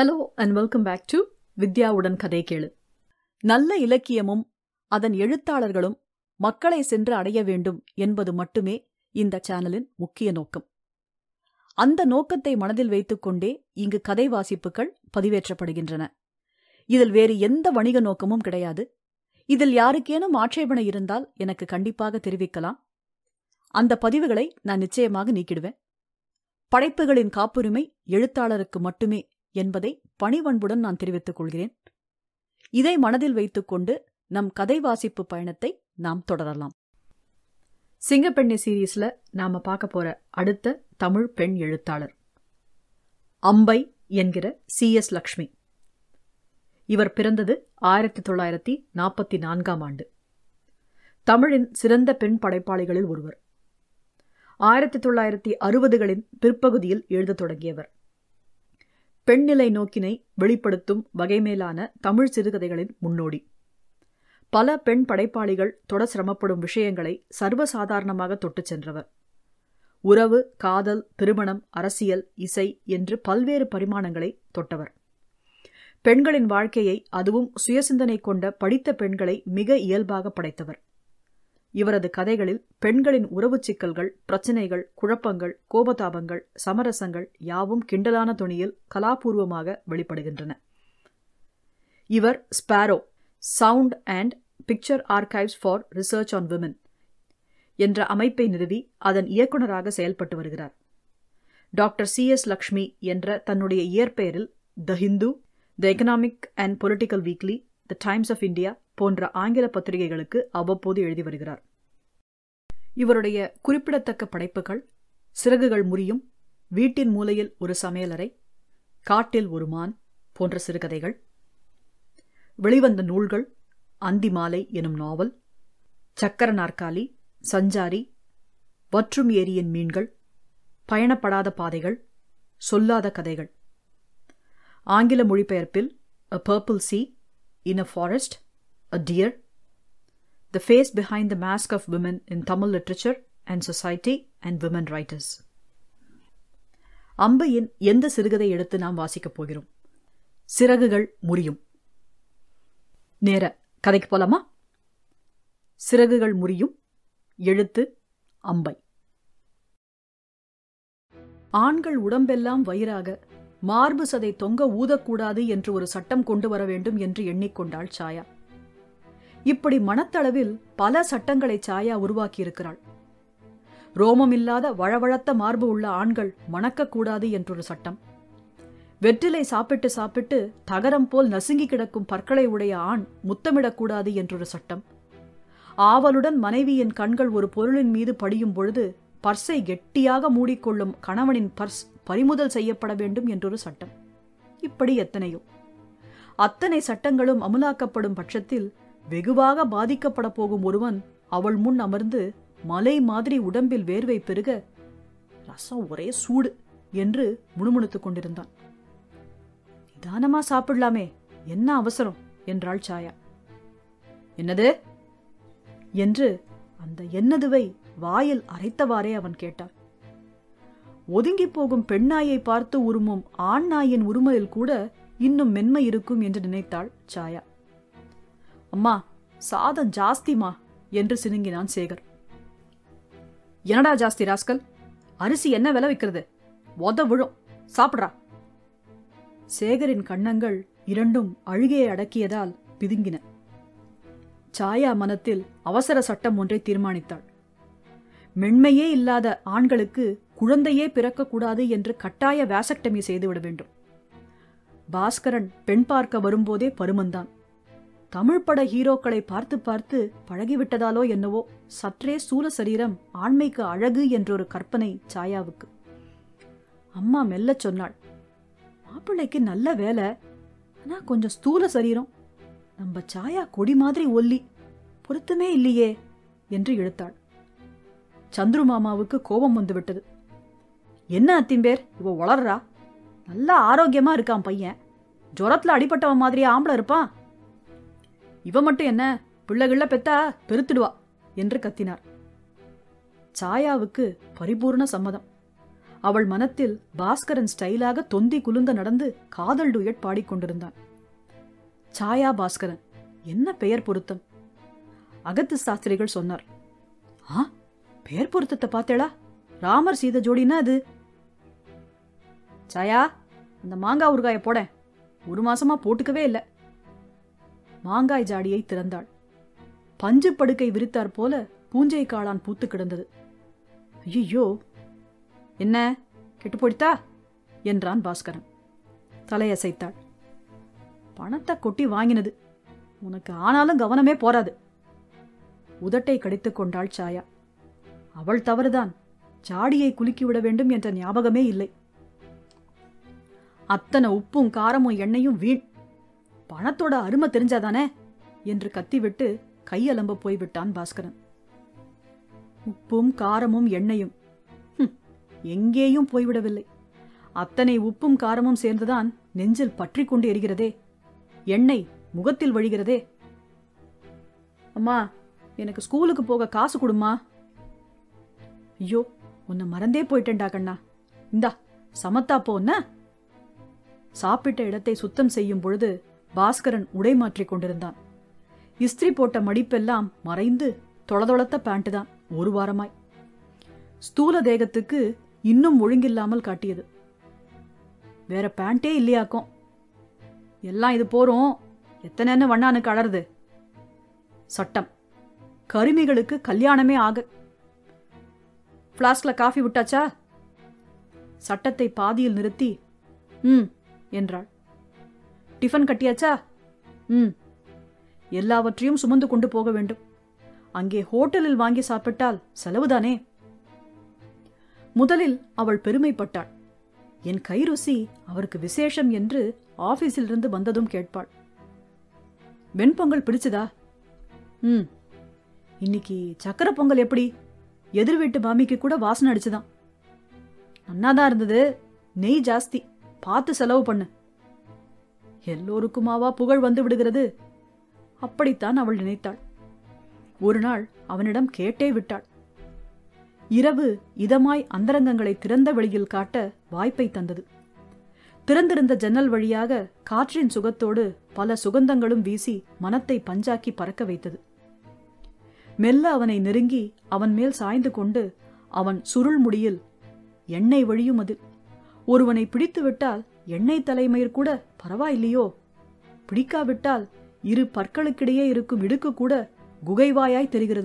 hello and welcome back to வித்யாவுடன் கதை கேளு நல்ல இலக்கியமும் அதன் எழுத்தாளர்களும் மக்களை சென்று அடைய வேண்டும் என்பது மட்டுமே இந்த சேனலின் முக்கிய நோக்கம் அந்த நோக்கத்தை மனதில் வைத்துக்கொண்டே இங்கு கதை வாசிப்புகள் பதிவேற்றப்படுகின்றன இதில் வேறு எந்த வணிக நோக்கமும் கிடையாது இதில் யாருக்கேனும் ஆட்சேபனை இருந்தால் எனக்கு கண்டிப்பாக தெரிவிக்கலாம் அந்த பதிவுகளை நான் நிச்சயமாக நீக்கிடுவேன் படைப்புகளின் காப்புரிமை எழுத்தாளருக்கு மட்டுமே என்பதை பணிவன்புடன் நான் தெரிவித்துக் கொள்கிறேன் இதை மனதில் வைத்துக்கொண்டு நம் கதை வாசிப்பு பயணத்தை நாம் தொடரலாம் சிங்கப்பெண்ணை சீரீஸ்ல நாம பார்க்க போற அடுத்த தமிழ் பெண் எழுத்தாளர் அம்பை என்கிற சி எஸ் லக்ஷ்மி இவர் பிறந்தது ஆயிரத்தி தொள்ளாயிரத்தி நாற்பத்தி நான்காம் ஆண்டு தமிழின் சிறந்த பெண் படைப்பாளிகளில் ஒருவர் ஆயிரத்தி தொள்ளாயிரத்தி அறுபதுகளின் பிற்பகுதியில் எழுதத் தொடங்கியவர் பெண்நிலை நோக்கினை வெளிப்படுத்தும் வகைமேலான தமிழ் சிறுகதைகளின் முன்னோடி பல பெண் படைப்பாளிகள் தொட சிரமப்படும் விஷயங்களை சர்வசாதாரணமாக தொட்டுச் சென்றவர் உறவு காதல் திருமணம் அரசியல் இசை என்று பல்வேறு பரிமாணங்களை தொட்டவர் பெண்களின் வாழ்க்கையை அதுவும் சுயசிந்தனை கொண்ட படித்த பெண்களை மிக இயல்பாக படைத்தவர் இவரது கதைகளில் பெண்களின் உறவுச் சிக்கல்கள் பிரச்சினைகள் குழப்பங்கள் கோபதாபங்கள் சமரசங்கள் யாவும் கிண்டலான துணியில் கலாபூர்வமாக வெளிப்படுகின்றன இவர் Sparrow sound and picture archives for research on women என்ற அமைப்பை நிறுவி அதன் இயக்குநராக செயல்பட்டு வருகிறார் டாக்டர் சி எஸ் லக்ஷ்மி என்ற தன்னுடைய இயற்பெயரில் the Hindu the Economic and Political Weekly the Times of India போன்ற ஆங்கில பத்திரிகைகளுக்கு அவ்வப்போது எழுதி வருகிறார் இவருடைய குறிப்பிடத்தக்க படைப்புகள் சிறகுகள் முறியும் வீட்டின் மூலையில் ஒரு சமையலறை காட்டில் ஒரு மான் போன்ற சிறுகதைகள் வெளிவந்த நூல்கள் அந்தி மாலை எனும் நாவல் சக்கர நாற்காலி சஞ்சாரி வற்றும் ஏரியின் மீன்கள் பயணப்படாத பாதைகள் சொல்லாத கதைகள் ஆங்கில மொழிபெயர்ப்பில் a purple sea in a forest a tear the face behind the mask of women in Tamil literature and society and women writers அம்பையின் எந்த சிறுகதை எடுத்து நாம் வாசிக்கப் போகிறோம் சிறகுகள் முறியும் நேர கதைக்கு போலாமா சிறகுகள் முறியும் எழுத்து அம்பை ஆண்கள் உடம்பெல்லாம் வயிறாக மார்பு சதை தொங்க ஊதக்கூடாது என்று ஒரு சட்டம் கொண்டு வர வேண்டும் என்று எண்ணிக்கொண்டாள் சாயா இப்படி மனத்தளவில் பல சட்டங்களை சாயா உருவாக்கியிருக்கிறாள் ரோமமில்லாத வழவழத்த மார்பு உள்ள ஆண்கள் மணக்கக்கூடாது என்றொரு சட்டம் வெற்றிலை சாப்பிட்டு சாப்பிட்டு தகரம் போல் நசுங்கி கிடக்கும் பற்களை உடைய ஆண் முத்தமிடக்கூடாது என்றொரு சட்டம் ஆவலுடன் மனைவியின் கண்கள் ஒரு பொருளின் மீது படியும் பொழுது பர்ஸை கெட்டியாக மூடிக்கொள்ளும் கணவனின் பர்ஸ் பறிமுதல் செய்யப்பட வேண்டும் என்றொரு சட்டம் இப்படி எத்தனையோ அத்தனை சட்டங்களும் அமுலாக்கப்படும் பட்சத்தில் வெகுவாக பாதிக்கப்பட போகும் ஒருவன் அவள் முன் அமர்ந்து மலை மாதிரி உடம்பில் வேர்வை பெருக ரசம் ஒரே சூடு என்று முணுமுணுத்துக் கொண்டிருந்தான் நிதானமா சாப்பிடலாமே என்ன அவசரம் என்றாள் சாயா என்னது என்று அந்த என்னதுவை வாயில் அரைத்தவாறே அவன் கேட்டான் ஒதுங்கி போகும் பெண்ணாயை பார்த்து உருமும் ஆண் நாயின் உருமலில் கூட இன்னும் மென்மை இருக்கும் என்று நினைத்தாள் சாயா அம்மா சாதம் ஜாஸ்திமா என்று சினுங்கினான் சேகர் என்னடா ஜாஸ்தி ராஸ்கல் அரிசி என்ன விலை வைக்கிறது உத விழும் சாப்பிட்றா சேகரின் கண்ணங்கள் இரண்டும் அழுகையை அடக்கியதால் பிதுங்கின சாயா மனத்தில் அவசர சட்டம் ஒன்றை தீர்மானித்தாள் மென்மையே இல்லாத ஆண்களுக்கு குழந்தையே பிறக்கக்கூடாது என்று கட்டாய வேசக்டமி செய்துவிட வேண்டும் பாஸ்கரன் பெண் பார்க்க வரும்போதே பருமந்தான் தமிழ் பட ஹீரோக்களை பார்த்து பார்த்து பழகிவிட்டதாலோ என்னவோ சற்றே சூல சரீரம் ஆண்மைக்கு அழகு என்றொரு கற்பனை சாயாவுக்கு அம்மா மெல்லச் சொன்னாள் மாப்பிள்ளைக்கு நல்ல வேலை ஆனா கொஞ்சம் ஸ்தூல சரீரம் நம்ம சாயா கொடி மாதிரி ஒல்லி பொருத்தமே இல்லையே என்று இழுத்தாள் சந்துரு மாமாவுக்கு கோபம் வந்துவிட்டது என்ன அத்திம்பேர் இவ வளர்றா நல்லா ஆரோக்கியமா இருக்கான் பையன் ஜுரத்துல அடிப்பட்டவன் மாதிரி ஆம்பளை இருப்பான் இவ மட்டும் என்ன பிள்ளைகள பெத்தா பெருத்துடுவா என்று கத்தினார் சாயாவுக்கு பரிபூர்ண சம்மதம் அவள் மனத்தில் பாஸ்கரன் ஸ்டைலாக தொந்தி குலுங்க நடந்து காதல் டுயட் பாடிக்கொண்டிருந்தான் சாயா பாஸ்கரன் என்ன பெயர் பொருத்தம் அகத்து சாஸ்திரிகள் சொன்னார் ஆ பெயர் பொருத்தத்தை பார்த்தேளா ராமர் சீத ஜோடினா அது சாயா அந்த மாங்காய் ஊறுகாய போட ஒரு மாசமா போட்டுக்கவே இல்லை மாங்காய் ஜாடியை திறந்தாள் பஞ்சு படுக்கை விரித்தாற் போல பூஞ்சை காளான் பூத்து கிடந்தது ஐயோ என்ன கெட்டு போயிட்டா என்றான் பாஸ்கரன் தலையசைத்தாள் பணத்தை கொட்டி வாங்கினது உனக்கு ஆனாலும் கவனமே போராது உதட்டை கடித்துக் கொண்டாள் சாயா அவள் தவறுதான் ஜாடியை குலுக்கிவிட வேண்டும் என்ற ஞாபகமே இல்லை அத்தனை உப்பும் காரமும் எண்ணெயும் வீண் பணத்தோட அருமை தெரிஞ்சாதானே என்று கத்திவிட்டு கையலம்ப போய்விட்டான் பாஸ்கரன் உப்பும் காரமும் எண்ணெயும் ஹும், எங்கேயும் போய்விடவில்லை அத்தனை உப்பும் காரமும் சேர்ந்துதான் நெஞ்சில் பற்றி கொண்டு எரிகிறதே எண்ணெய் முகத்தில் வழிகிறதே அம்மா எனக்கு ஸ்கூலுக்கு போக காசு கொடுமா ஐயோ உன்னை மறந்தே போயிட்டேன்டா கண்ணா இந்தா சமத்தா போன்ன சாப்பிட்ட இடத்தை சுத்தம் செய்யும் பொழுது பாஸ்கரன் உடை மாற்றிக் கொண்டிருந்தான் இஸ்திரி போட்ட மடிப்பெல்லாம் மறைந்து தொளதொளத்த பேண்ட் தான் ஒரு வாரமாய் ஸ்தூல தேகத்துக்கு இன்னும் ஒழுங்கில்லாமல் காட்டியது வேற பேண்டே இல்லையாக்கும் எல்லாம் இது போறோம் எத்தனைன்னு வண்ணானுக்கு அழறது சட்டம் கருமிகளுக்கு கல்யாணமே ஆக ஃப்ளாஸ்க்ல காஃபி விட்டாச்சா சட்டத்தை பாதியில் நிறுத்தி ம் என்றாள் டிஃபன் கட்டியாச்சா ம் எல்லாவற்றையும் சுமந்து கொண்டு போக வேண்டும் அங்கே ஹோட்டலில் வாங்கி சாப்பிட்டால் செலவுதானே முதலில் அவள் பெருமைப்பட்டாள் என் கை ருசி அவருக்கு விசேஷம் என்று ஆபீஸிலிருந்து வந்ததும் கேட்பாள் வெண்பொங்கல் பிடிச்சதா ம் இன்னைக்கு சக்கரை பொங்கல் எப்படி எதிர் வீட்டு மாமிக்கு கூட வாசனை அடிச்சுதான் நன்னாதான் இருந்தது நெய் ஜாஸ்தி பார்த்து செலவு பண்ணு எல்லோருக்குமாவா புகழ் வந்து விடுகிறது அப்படித்தான் அவள் நினைத்தாள் ஒரு நாள் அவனிடம் கேட்டே விட்டாள் இரவு இதமாய் அந்தரங்கங்களை திறந்த வெளியில் காட்ட வாய்ப்பை தந்தது திறந்திருந்த ஜன்னல் வழியாக காற்றின் சுகத்தோடு பல சுகந்தங்களும் வீசி மனத்தை பஞ்சாக்கி பறக்க வைத்தது மெல்ல அவனை நெருங்கி அவன் மேல் சாய்ந்து கொண்டு அவன் சுருள் முடியில் எண்ணெய் வழியும் அது ஒருவனை பிடித்து விட்டால் எண்ணெய் தலைமயிர் கூட பரவாயில்லையோ பிடிக்காவிட்டால் இரு பற்களுக்கிடையே இருக்கும் இடுக்கு கூட குகைவாயாய் தெரிகிறது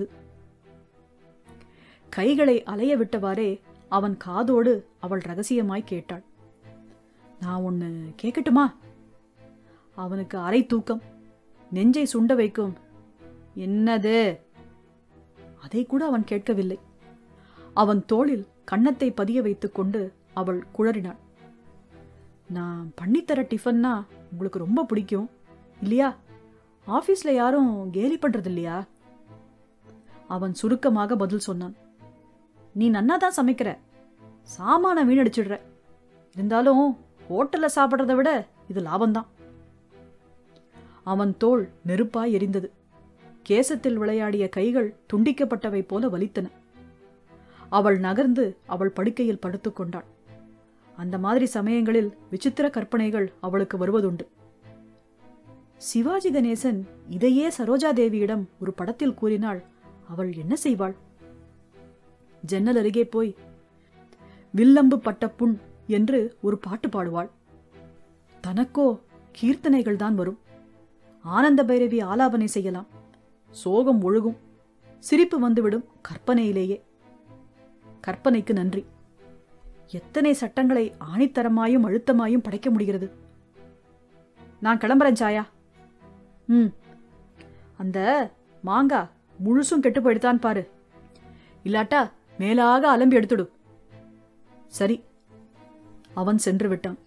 கைகளை அலைய விட்டவாறே அவன் காதோடு அவள் ரகசியமாய் கேட்டாள் நான் ஒன்னு கேட்கட்டுமா அவனுக்கு அரை தூக்கம் நெஞ்சை சுண்ட வைக்கும் என்னது அதை கூட அவன் கேட்கவில்லை அவன் தோளில் கன்னத்தை பதிய வைத்துக்கொண்டு அவள் குழறினாள் நான் பண்ணித்தர டிஃபன்னா உங்களுக்கு ரொம்ப பிடிக்கும் இல்லையா ஆபீஸ்ல யாரும் கேலி பண்றது இல்லையா அவன் சுருக்கமாக பதில் சொன்னான் நீ நன்னாதான் சமைக்கிற சாமான வீணடிச்சிடுற இருந்தாலும் ஹோட்டல்ல சாப்பிட்றத விட இது லாபம்தான் அவன் தோள் நெருப்பாய் எரிந்தது கேசத்தில் விளையாடிய கைகள் துண்டிக்கப்பட்டவை போல வலித்தன அவள் நகர்ந்து அவள் படுக்கையில் படுத்துக்கொண்டாள் அந்த மாதிரி சமயங்களில் விசித்திர கற்பனைகள் அவளுக்கு வருவதுண்டு சிவாஜி கணேசன் இதையே சரோஜாதேவியிடம் ஒரு படத்தில் கூறினாள் அவள் என்ன செய்வாள் ஜன்னல் அருகே போய் வில்லம்பு பட்ட புண் என்று ஒரு பாட்டு பாடுவாள் தனக்கோ கீர்த்தனைகள் தான் வரும் ஆனந்த பைரவி ஆலாபனை செய்யலாம் சோகம் ஒழுகும் சிரிப்பு வந்துவிடும் கற்பனையிலேயே கற்பனைக்கு நன்றி எத்தனை சட்டங்களை ஆணித்தரமாயும் அழுத்தமாயும் படைக்க முடிகிறது நான் கிளம்புறேன் சாயா ம் அந்த மாங்கா முழுசும் கெட்டு போயிடுதான் பாரு இல்லாட்டா மேலாக அலம்பி எடுத்துடு சரி அவன் சென்று விட்டான்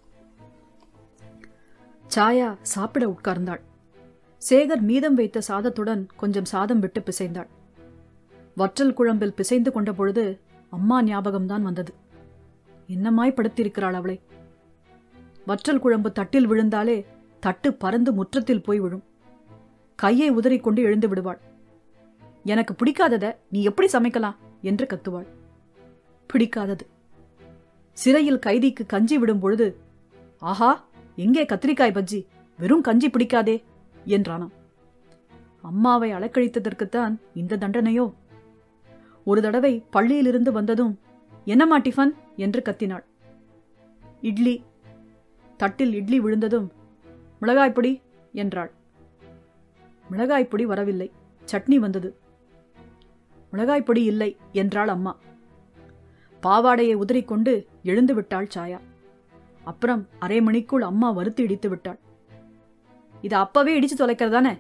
சாயா சாப்பிட உட்கார்ந்தாள் சேகர் மீதம் வைத்த சாதத்துடன் கொஞ்சம் சாதம் விட்டு பிசைந்தாள் வற்றல் குழம்பில் பிசைந்து கொண்ட பொழுது அம்மா ஞாபகம்தான் வந்தது என்னமாய் படுத்திருக்கிறாள் அவளை வற்றல் குழம்பு தட்டில் விழுந்தாலே தட்டு பறந்து முற்றத்தில் போய் விழும் கையை உதறிக்கொண்டு எழுந்து விடுவாள் எனக்கு பிடிக்காதத நீ எப்படி சமைக்கலாம் என்று கத்துவாள் பிடிக்காதது சிறையில் கைதிக்கு கஞ்சி விடும் பொழுது ஆஹா எங்கே கத்திரிக்காய் பஜ்ஜி வெறும் கஞ்சி பிடிக்காதே என்றானாம் அம்மாவை அலக்கழித்ததற்குத்தான் இந்த தண்டனையோ ஒரு தடவை பள்ளியிலிருந்து வந்ததும் என்னம்மா டிஃபன் என்று கத்தினாள் இட்லி தட்டில் இட்லி விழுந்ததும் மிளகாய்ப்பொடி என்றாள் மிளகாய்ப்பொடி வரவில்லை சட்னி வந்தது மிளகாய்ப்பொடி இல்லை என்றாள் அம்மா பாவாடையை உதறிக்கொண்டு எழுந்து விட்டாள் சாயா அப்புறம் அரை மணிக்குள் அம்மா வறுத்து இடித்து விட்டாள் இதை அப்பவே இடிச்சு தொலைக்கிறதானே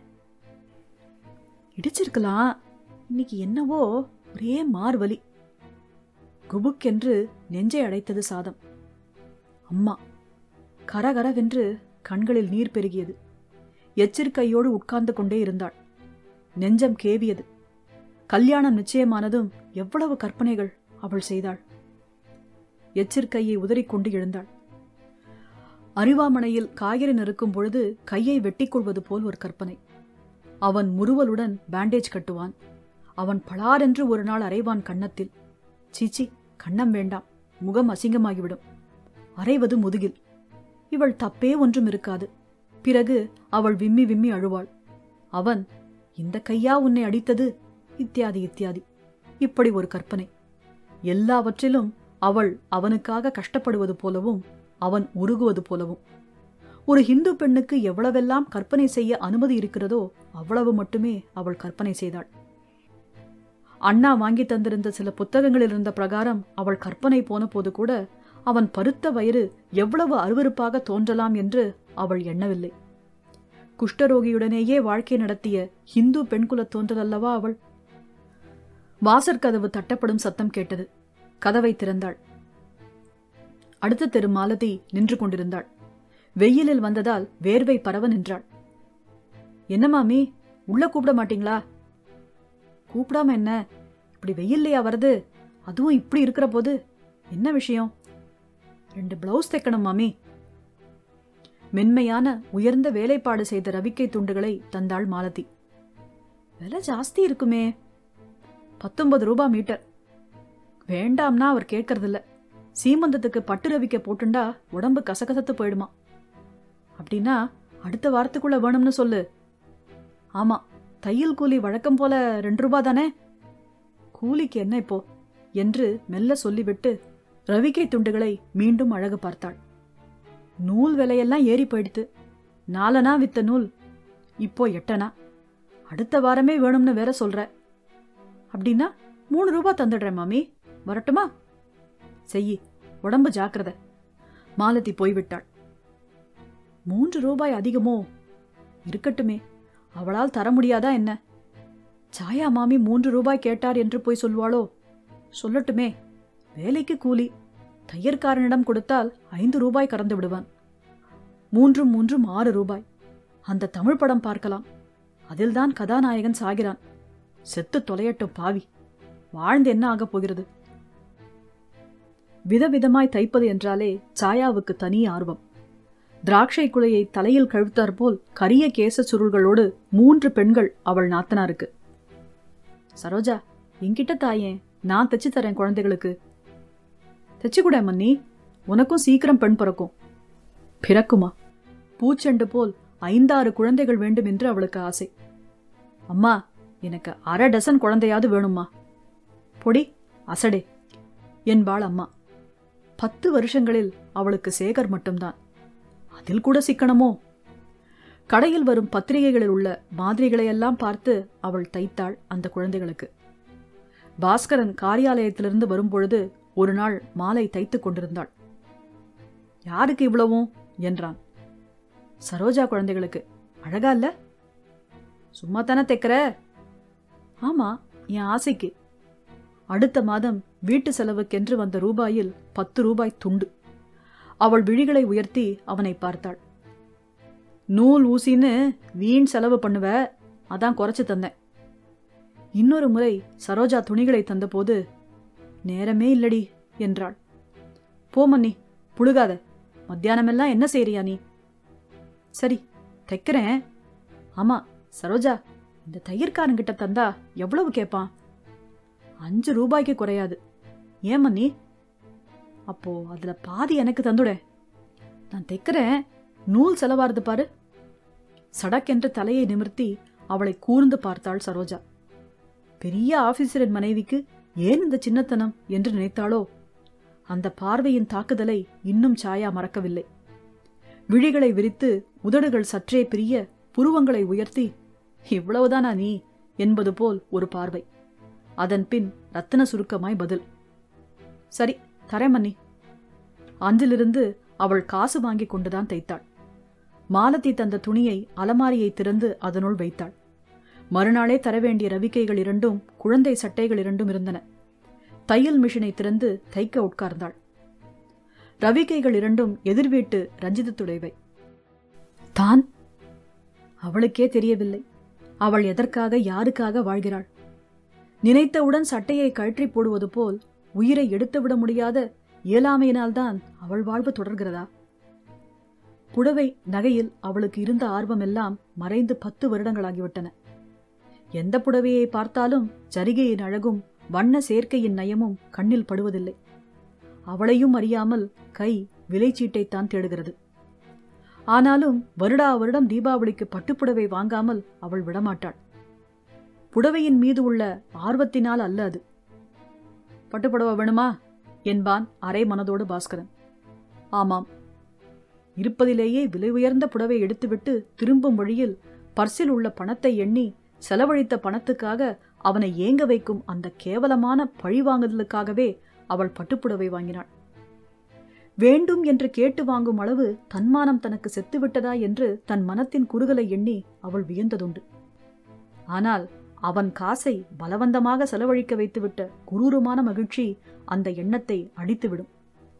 இடிச்சிருக்கலாம் இன்னைக்கு என்னவோ ஒரே மார்வலி குபுக்கென்று நெஞ்சை அடைத்தது சாதம் அம்மா கரகரவென்று கண்களில் நீர் பெருகியது எச்சரிக்கையோடு உட்கார்ந்து கொண்டே இருந்தாள் நெஞ்சம் கேவியது கல்யாணம் நிச்சயமானதும் எவ்வளவு கற்பனைகள் அவள் செய்தாள் எச்சரிக்கையை உதறிக்கொண்டு எழுந்தாள் அருவாமனையில் காய்கறி நறுக்கும் பொழுது கையை வெட்டிக் கொள்வது போல் ஒரு கற்பனை அவன் முறுவலுடன் பேண்டேஜ் கட்டுவான் அவன் பளாரென்று ஒரு நாள் அரைவான் கன்னத்தில் சீச்சி கண்ணம் வேண்டாம் முகம் அசிங்கமாகிவிடும் அரைவது முதுகில் இவள் தப்பே ஒன்றும் இருக்காது பிறகு அவள் விம்மி விம்மி அழுவாள் அவன் இந்த கையா உன்னை அடித்தது இத்தியாதி இத்தியாதி இப்படி ஒரு கற்பனை எல்லாவற்றிலும் அவள் அவனுக்காக கஷ்டப்படுவது போலவும் அவன் உருகுவது போலவும் ஒரு இந்து பெண்ணுக்கு எவ்வளவெல்லாம் கற்பனை செய்ய அனுமதி இருக்கிறதோ அவ்வளவு மட்டுமே அவள் கற்பனை செய்தாள் அண்ணா வாங்கி தந்திருந்த சில புத்தகங்களில் இருந்த பிரகாரம் அவள் கற்பனை போன போது கூட அவன் பருத்த வயிறு எவ்வளவு அருவருப்பாக தோன்றலாம் என்று அவள் எண்ணவில்லை குஷ்டரோகியுடனேயே வாழ்க்கை நடத்திய ஹிந்து பெண்குலத் தோன்றல் அல்லவா அவள் வாசற்கதவு தட்டப்படும் சத்தம் கேட்டது கதவை திறந்தாள் அடுத்த தெரு மாலதி நின்று கொண்டிருந்தாள் வெயிலில் வந்ததால் வேர்வை பரவ நின்றாள் என்ன மாமி உள்ள கூப்பிட மாட்டீங்களா கூப்பிடாம என்ன இப்படி வெயில்லையா வருது அதுவும் இப்படி இருக்கிற போது என்ன விஷயம் ரெண்டு பிளவுஸ் தைக்கணும் மாமி மென்மையான உயர்ந்த வேலைப்பாடு செய்த ரவிக்கை துண்டுகளை தந்தாள் மாலதி விலை ஜாஸ்தி இருக்குமே பத்தொன்பது ரூபாய் மீட்டர் வேண்டாம்னா அவர் கேட்கறதில்ல சீமந்தத்துக்கு பட்டு ரவிக்க போட்டுண்டா உடம்பு கசகசத்து போயிடுமா அப்படின்னா அடுத்த வாரத்துக்குள்ள வேணும்னு சொல்லு ஆமா தையல் கூலி வழக்கம் போல ரெண்டு ரூபா தானே கூலிக்கு என்ன இப்போ என்று மெல்ல சொல்லிவிட்டு ரவிக்கை துண்டுகளை மீண்டும் அழகு பார்த்தாள் நூல் விலையெல்லாம் ஏறி போயிடுத்து நாலனா வித்த நூல் இப்போ எட்டனா அடுத்த வாரமே வேணும்னு வேற சொல்ற அப்படின்னா மூணு ரூபா தந்துடுறேன் மாமி வரட்டுமா செய்யி உடம்பு ஜாக்கிரத மாலதி போய்விட்டாள் மூன்று ரூபாய் அதிகமோ இருக்கட்டுமே அவளால் தர முடியாதா என்ன சாயா மாமி மூன்று ரூபாய் கேட்டார் என்று போய் சொல்வாளோ சொல்லட்டுமே வேலைக்கு கூலி தையற்காரனிடம் கொடுத்தால் ஐந்து ரூபாய் கறந்து விடுவான் மூன்றும் மூன்றும் ஆறு ரூபாய் அந்த தமிழ் படம் பார்க்கலாம் அதில்தான் கதாநாயகன் சாகிறான் செத்து தொலையட்டும் பாவி வாழ்ந்து என்ன ஆகப் போகிறது விதவிதமாய் தைப்பது என்றாலே சாயாவுக்கு தனி ஆர்வம் திராட்சை குலையை தலையில் கழுத்தாற்போல் கரிய கேச சுருள்களோடு மூன்று பெண்கள் அவள் நாத்தனாருக்கு சரோஜா என்கிட்ட தாயேன் நான் தைச்சு தரேன் குழந்தைகளுக்கு தைச்சு கூட மன்னி உனக்கும் சீக்கிரம் பெண் பிறக்கும் பிறக்குமா பூச்செண்டு போல் ஐந்தாறு குழந்தைகள் வேண்டும் என்று அவளுக்கு ஆசை அம்மா எனக்கு அரை டசன் குழந்தையாவது வேணும்மா பொடி அசடே என்பாள் அம்மா பத்து வருஷங்களில் அவளுக்கு சேகர் மட்டும்தான் அதில் கூட சிக்கனமோ கடையில் வரும் பத்திரிகைகளில் உள்ள மாதிரிகளையெல்லாம் பார்த்து அவள் தைத்தாள் அந்த குழந்தைகளுக்கு பாஸ்கரன் காரியாலயத்திலிருந்து வரும்பொழுது ஒரு நாள் மாலை தைத்துக் கொண்டிருந்தாள் யாருக்கு இவ்வளவும் என்றான் சரோஜா குழந்தைகளுக்கு அழகா இல்ல சும்மா தானே தைக்கிற ஆமா என் ஆசைக்கு அடுத்த மாதம் வீட்டு செலவுக்கென்று வந்த ரூபாயில் பத்து ரூபாய் துண்டு அவள் விழிகளை உயர்த்தி அவனை பார்த்தாள் நூல் ஊசின்னு வீண் செலவு பண்ணுவ அதான் குறைச்சு தந்தேன் இன்னொரு முறை சரோஜா துணிகளை தந்தபோது நேரமே இல்லடி என்றாள் போமன்னி புழுகாத மத்தியானமெல்லாம் என்ன செய்றியா நீ சரி தைக்கிறேன் ஆமா சரோஜா இந்த தையற்காரங்கிட்ட தந்தா எவ்வளவு கேட்பான் அஞ்சு ரூபாய்க்கு குறையாது ஏன் மன்னி அப்போ அதுல பாதி எனக்கு தந்துட நான் தைக்கிறேன் நூல் செலவாருது பாரு சடக்கென்று தலையை நிமிர்த்தி அவளை கூர்ந்து பார்த்தாள் சரோஜா பெரிய ஆபீசரின் மனைவிக்கு ஏன் இந்த சின்னத்தனம் என்று நினைத்தாளோ அந்த பார்வையின் தாக்குதலை இன்னும் சாயா மறக்கவில்லை விழிகளை விரித்து உதடுகள் சற்றே பிரிய புருவங்களை உயர்த்தி இவ்வளவுதானா நீ என்பது போல் ஒரு பார்வை அதன் பின் ரத்தின சுருக்கமாய் பதில் சரி தரேமன்னி அன்றிலிருந்து அவள் காசு வாங்கிக் கொண்டுதான் தைத்தாள் மாலத்தி தந்த துணியை அலமாரியை திறந்து அதனுள் வைத்தாள் மறுநாளே தரவேண்டிய ரவிக்கைகள் இரண்டும் குழந்தை சட்டைகள் இரண்டும் இருந்தன தையல் மிஷினை திறந்து தைக்க உட்கார்ந்தாள் ரவிக்கைகள் இரண்டும் எதிர்வீட்டு ரஞ்சிதத்துடையவை தான் அவளுக்கே தெரியவில்லை அவள் எதற்காக யாருக்காக வாழ்கிறாள் நினைத்தவுடன் சட்டையை கழற்றி போடுவது போல் உயிரை எடுத்துவிட முடியாத இயலாமையினால்தான் அவள் வாழ்வு தொடர்கிறதா புடவை நகையில் அவளுக்கு இருந்த ஆர்வமெல்லாம் மறைந்து பத்து வருடங்களாகிவிட்டன எந்த புடவையை பார்த்தாலும் ஜரிகையின் அழகும் வண்ண சேர்க்கையின் நயமும் கண்ணில் படுவதில்லை அவளையும் அறியாமல் கை விலைச்சீட்டைத்தான் தேடுகிறது ஆனாலும் வருடா வருடம் தீபாவளிக்கு பட்டுப்புடவை வாங்காமல் அவள் விடமாட்டாள் புடவையின் மீது உள்ள ஆர்வத்தினால் அல்ல அது பட்டுப்புடவை வேணுமா என்பான் அரை மனதோடு பாஸ்கரன் ஆமாம் இருப்பதிலேயே விலை உயர்ந்த புடவை எடுத்துவிட்டு திரும்பும் வழியில் பர்சில் உள்ள பணத்தை எண்ணி செலவழித்த பணத்துக்காக அவனை ஏங்க வைக்கும் அந்த கேவலமான பழிவாங்குதலுக்காகவே அவள் பட்டுப்புடவை வாங்கினாள் வேண்டும் என்று கேட்டு வாங்கும் அளவு தன்மானம் தனக்கு செத்துவிட்டதா என்று தன் மனத்தின் குறுகலை எண்ணி அவள் வியந்ததுண்டு ஆனால் அவன் காசை பலவந்தமாக செலவழிக்க வைத்துவிட்ட குரூரமான மகிழ்ச்சி அந்த எண்ணத்தை அடித்துவிடும்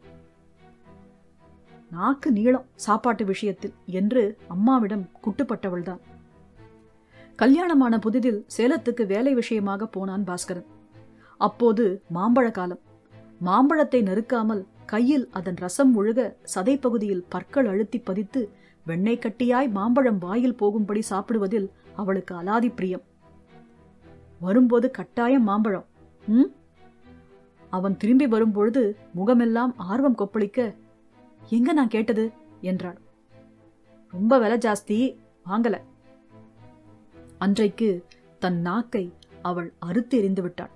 நாக்கு நீளம் சாப்பாட்டு விஷயத்தில் என்று அம்மாவிடம் குட்டுப்பட்டவள்தான் கல்யாணமான புதிதில் சேலத்துக்கு வேலை விஷயமாக போனான் பாஸ்கரன் அப்போது மாம்பழ காலம் மாம்பழத்தை நறுக்காமல் கையில் அதன் ரசம் ஒழுக சதைப்பகுதியில் பற்கள் அழுத்தி பதித்து வெண்ணெய் கட்டியாய் மாம்பழம் வாயில் போகும்படி சாப்பிடுவதில் அவளுக்கு அலாதி பிரியம் வரும்போது கட்டாயம் மாம்பழம் ம் அவன் திரும்பி வரும்பொழுது முகமெல்லாம் ஆர்வம் கொப்பளிக்க எங்க நான் கேட்டது என்றாள் ரொம்ப விலை ஜாஸ்தி வாங்கல அன்றைக்கு தன் நாக்கை அவள் அறுத்து எறிந்து விட்டாள்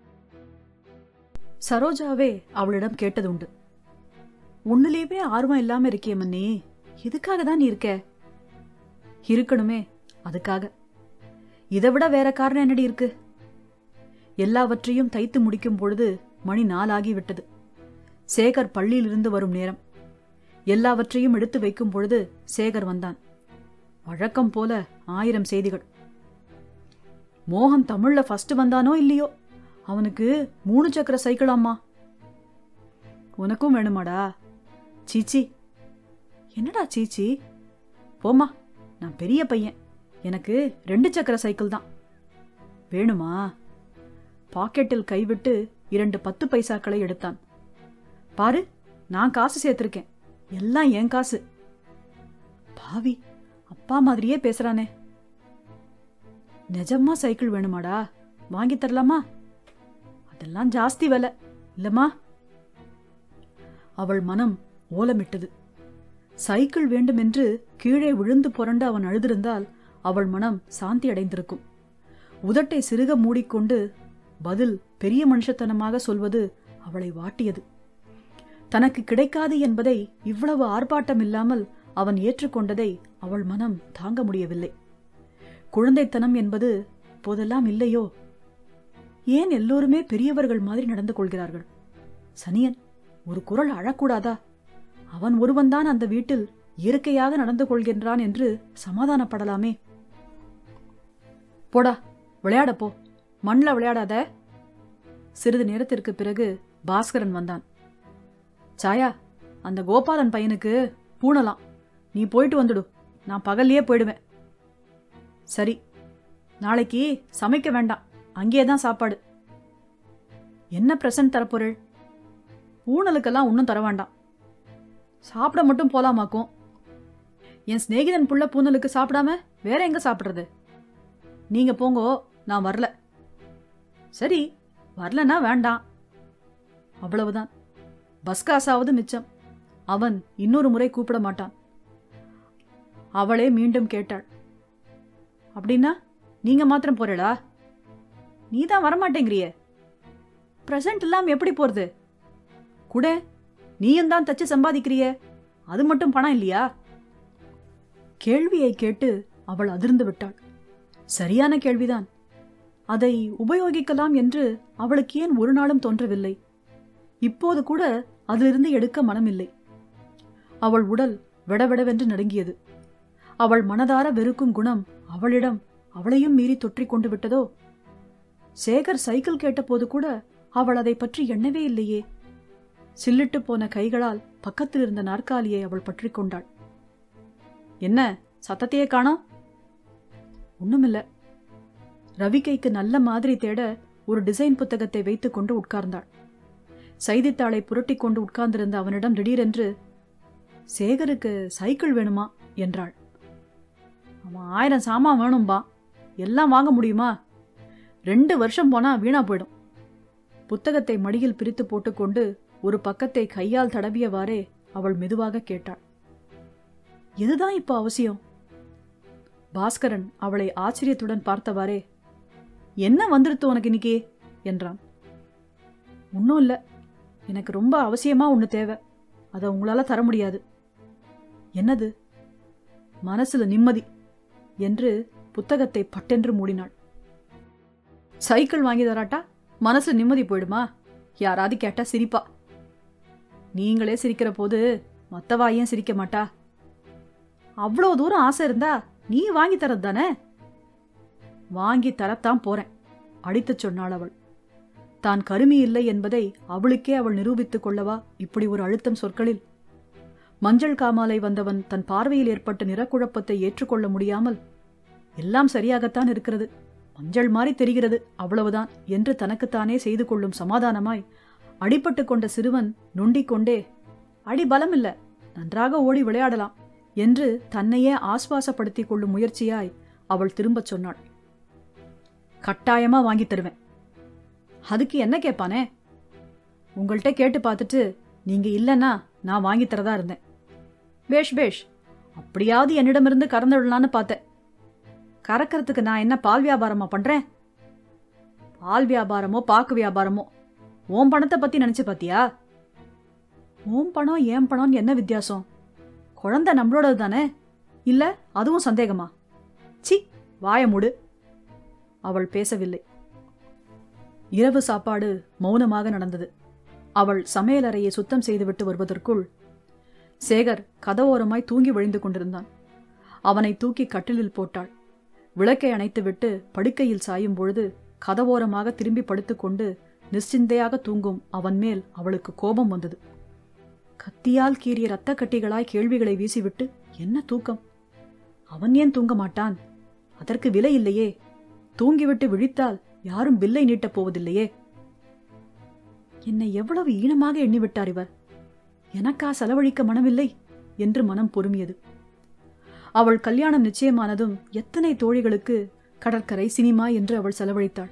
சரோஜாவே அவளிடம் கேட்டதுண்டு உன்னிலேயே ஆர்வம் இல்லாம இருக்கிய மன்னி எதுக்காக தான் நீ இருக்க இருக்கணுமே அதுக்காக இதை விட வேற காரணம் என்னடி இருக்கு எல்லாவற்றையும் தைத்து முடிக்கும் பொழுது மணி நாலாகி விட்டது சேகர் பள்ளியிலிருந்து வரும் நேரம் எல்லாவற்றையும் எடுத்து வைக்கும் பொழுது சேகர் வந்தான் வழக்கம் போல ஆயிரம் செய்திகள் மோகன் தமிழ்ல ஃபர்ஸ்ட் வந்தானோ இல்லையோ அவனுக்கு மூணு சக்கர சைக்கிள் அம்மா உனக்கும் வேணுமாடா சீச்சி என்னடா சீச்சி போம்மா நான் பெரிய பையன் எனக்கு ரெண்டு சக்கர சைக்கிள் தான் வேணுமா பாக்கெட்டில் கைவிட்டு இரண்டு பத்து பைசாக்களை எடுத்தான் பாரு நான் காசு சேர்த்திருக்கேன் எல்லாம் என் காசு பாவி அப்பா மாதிரியே பேசுறானே நிஜமா சைக்கிள் வேணுமாடா வாங்கி தரலாமா அதெல்லாம் ஜாஸ்தி விலை இல்லம்மா அவள் மனம் ஓலமிட்டது சைக்கிள் வேண்டுமென்று கீழே விழுந்து புரண்டு அவன் அழுதிருந்தால் அவள் மனம் சாந்தி அடைந்திருக்கும் உதட்டை சிறுக மூடிக்கொண்டு பதில் பெரிய மனுஷத்தனமாக சொல்வது அவளை வாட்டியது தனக்கு கிடைக்காது என்பதை இவ்வளவு ஆர்ப்பாட்டம் இல்லாமல் அவன் ஏற்றுக்கொண்டதை அவள் மனம் தாங்க முடியவில்லை குழந்தைத்தனம் என்பது போதெல்லாம் இல்லையோ ஏன் எல்லோருமே பெரியவர்கள் மாதிரி நடந்து கொள்கிறார்கள் சனியன் ஒரு குரல் அழக்கூடாதா அவன் ஒருவன்தான் அந்த வீட்டில் இயற்கையாக நடந்து கொள்கின்றான் என்று சமாதானப்படலாமே போடா விளையாட போ மண்ணில் விளையாடாத சிறிது நேரத்திற்கு பிறகு பாஸ்கரன் வந்தான் சாயா அந்த கோபாலன் பையனுக்கு பூணலாம் நீ போயிட்டு வந்துடு நான் பகல்லையே போயிடுவேன் சரி நாளைக்கு சமைக்க வேண்டாம் அங்கேயே தான் சாப்பாடு என்ன பிரசன்ட் தரப்பொருள் ஊனலுக்கெல்லாம் ஒன்றும் தர வேண்டாம் சாப்பிட மட்டும் போலாமாக்கும் என் சிநேகிதன் புள்ள பூனலுக்கு சாப்பிடாம வேற எங்க சாப்பிடுறது நீங்க போங்கோ நான் வரல சரி வரலன்னா வேண்டாம் அவ்வளவுதான் பஸ் காசாவது மிச்சம் அவன் இன்னொரு முறை கூப்பிட மாட்டான் அவளே மீண்டும் கேட்டாள் அப்படின்னா நீங்க மாத்திரம் போறடா நீ தான் வரமாட்டேங்கிறியே பிரசன்ட் இல்லாம எப்படி போறது கூட நீயும் தான் தச்சு சம்பாதிக்கிறியே அது மட்டும் பணம் இல்லையா கேள்வியை கேட்டு அவள் அதிர்ந்து விட்டாள் சரியான கேள்விதான் அதை உபயோகிக்கலாம் என்று அவளுக்கு ஏன் ஒரு நாளும் தோன்றவில்லை இப்போது கூட அதிலிருந்து எடுக்க மனமில்லை அவள் உடல் விடவிடவென்று நடுங்கியது அவள் மனதார வெறுக்கும் குணம் அவளிடம் அவளையும் மீறி தொற்றிக் கொண்டு விட்டதோ சேகர் சைக்கிள் கேட்டபோது கூட அவள் அதை பற்றி எண்ணவே இல்லையே சில்லிட்டு போன கைகளால் பக்கத்தில் இருந்த நாற்காலியை அவள் பற்றி கொண்டாள் என்ன சத்தத்தையே காணோம் ஒண்ணுமில்ல ரவிகைக்கு நல்ல மாதிரி தேட ஒரு டிசைன் புத்தகத்தை வைத்துக் கொண்டு உட்கார்ந்தாள் செய்தித்தாளை புரட்டி கொண்டு உட்கார்ந்திருந்த அவனிடம் திடீரென்று சேகருக்கு சைக்கிள் வேணுமா என்றாள் அவன் ஆயிரம் சாமான் வேணும்பா எல்லாம் வாங்க முடியுமா ரெண்டு வருஷம் போனா வீணா போயிடும் புத்தகத்தை மடியில் பிரித்து போட்டுக்கொண்டு ஒரு பக்கத்தை கையால் தடவியவாறே அவள் மெதுவாக கேட்டாள் எதுதான் இப்ப அவசியம் பாஸ்கரன் அவளை ஆச்சரியத்துடன் பார்த்தவாறே என்ன வந்துருத்து உனக்கு இன்னைக்கு என்றான் ஒன்றும் இல்லை எனக்கு ரொம்ப அவசியமா ஒன்று தேவை அதை உங்களால தர முடியாது என்னது மனசுல நிம்மதி என்று புத்தகத்தை பட்டென்று மூடினாள் சைக்கிள் வாங்கி தராட்டா மனசுல நிம்மதி போயிடுமா யாராவது கேட்டா சிரிப்பா நீங்களே சிரிக்கிற போது மத்தவா ஏன் சிரிக்க மாட்டா அவ்வளோ தூரம் ஆசை இருந்தா நீ வாங்கி தரது தானே வாங்கி தரத்தான் போறேன் அடித்துச் சொன்னாள் அவள் தான் கருமி இல்லை என்பதை அவளுக்கே அவள் நிரூபித்துக் கொள்ளவா இப்படி ஒரு அழுத்தம் சொற்களில் மஞ்சள் காமாலை வந்தவன் தன் பார்வையில் ஏற்பட்ட நிறக்குழப்பத்தை ஏற்றுக்கொள்ள முடியாமல் எல்லாம் சரியாகத்தான் இருக்கிறது மஞ்சள் மாதிரி தெரிகிறது அவ்வளவுதான் என்று தனக்குத்தானே செய்து கொள்ளும் சமாதானமாய் அடிபட்டு கொண்ட சிறுவன் நொண்டிக் கொண்டே அடி பலம் இல்ல நன்றாக ஓடி விளையாடலாம் என்று தன்னையே ஆஸ்வாசப்படுத்திக் கொள்ளும் முயற்சியாய் அவள் திரும்பச் சொன்னாள் கட்டாயமா வாங்கி தருவேன் அதுக்கு என்ன கேட்பானே உங்கள்கிட்ட கேட்டு பார்த்துட்டு நீங்க இல்லைன்னா நான் வாங்கி தரதா இருந்தேன் பேஷ் பேஷ் அப்படியாவது என்னிடமிருந்து கறந்து விடலான்னு பார்த்தேன் கறக்கிறதுக்கு நான் என்ன பால் வியாபாரமா பண்றேன் பால் வியாபாரமோ பாக்கு வியாபாரமோ உன் பணத்தை பத்தி நினைச்சு பாத்தியா உன் பணம் ஏன் பணம்னு என்ன வித்தியாசம் குழந்தை நம்மளோடது தானே இல்ல அதுவும் சந்தேகமா சி வாய மூடு அவள் பேசவில்லை இரவு சாப்பாடு மௌனமாக நடந்தது அவள் சமையலறையை சுத்தம் செய்துவிட்டு வருவதற்குள் சேகர் கதவோரமாய் தூங்கி விழிந்து கொண்டிருந்தான் அவனை தூக்கி கட்டிலில் போட்டாள் விளக்கை அணைத்துவிட்டு படுக்கையில் சாயும் பொழுது கதவோரமாக திரும்பி படுத்துக்கொண்டு நிশ্চিந்தையாக தூங்கும் அவன் மேல் அவளுக்கு கோபம் வந்தது கத்தியால் கீறிய இரத்த கட்டிகளாய் கேள்விகளை வீசிவிட்டு என்ன தூக்கம் அவன் ஏன் தூங்க மாட்டான் அதற்கு விலை இல்லையே தூங்கிவிட்டு விழித்தால் யாரும் பில்லை நீட்டப் போவதில்லையே என்னை எவ்வளவு ஈனமாக எண்ணிவிட்டார் இவர் எனக்கா செலவழிக்க மனமில்லை என்று மனம் பொறுமியது அவள் கல்யாணம் நிச்சயமானதும் எத்தனை தோழிகளுக்கு கடற்கரை சினிமா என்று அவள் செலவழித்தாள்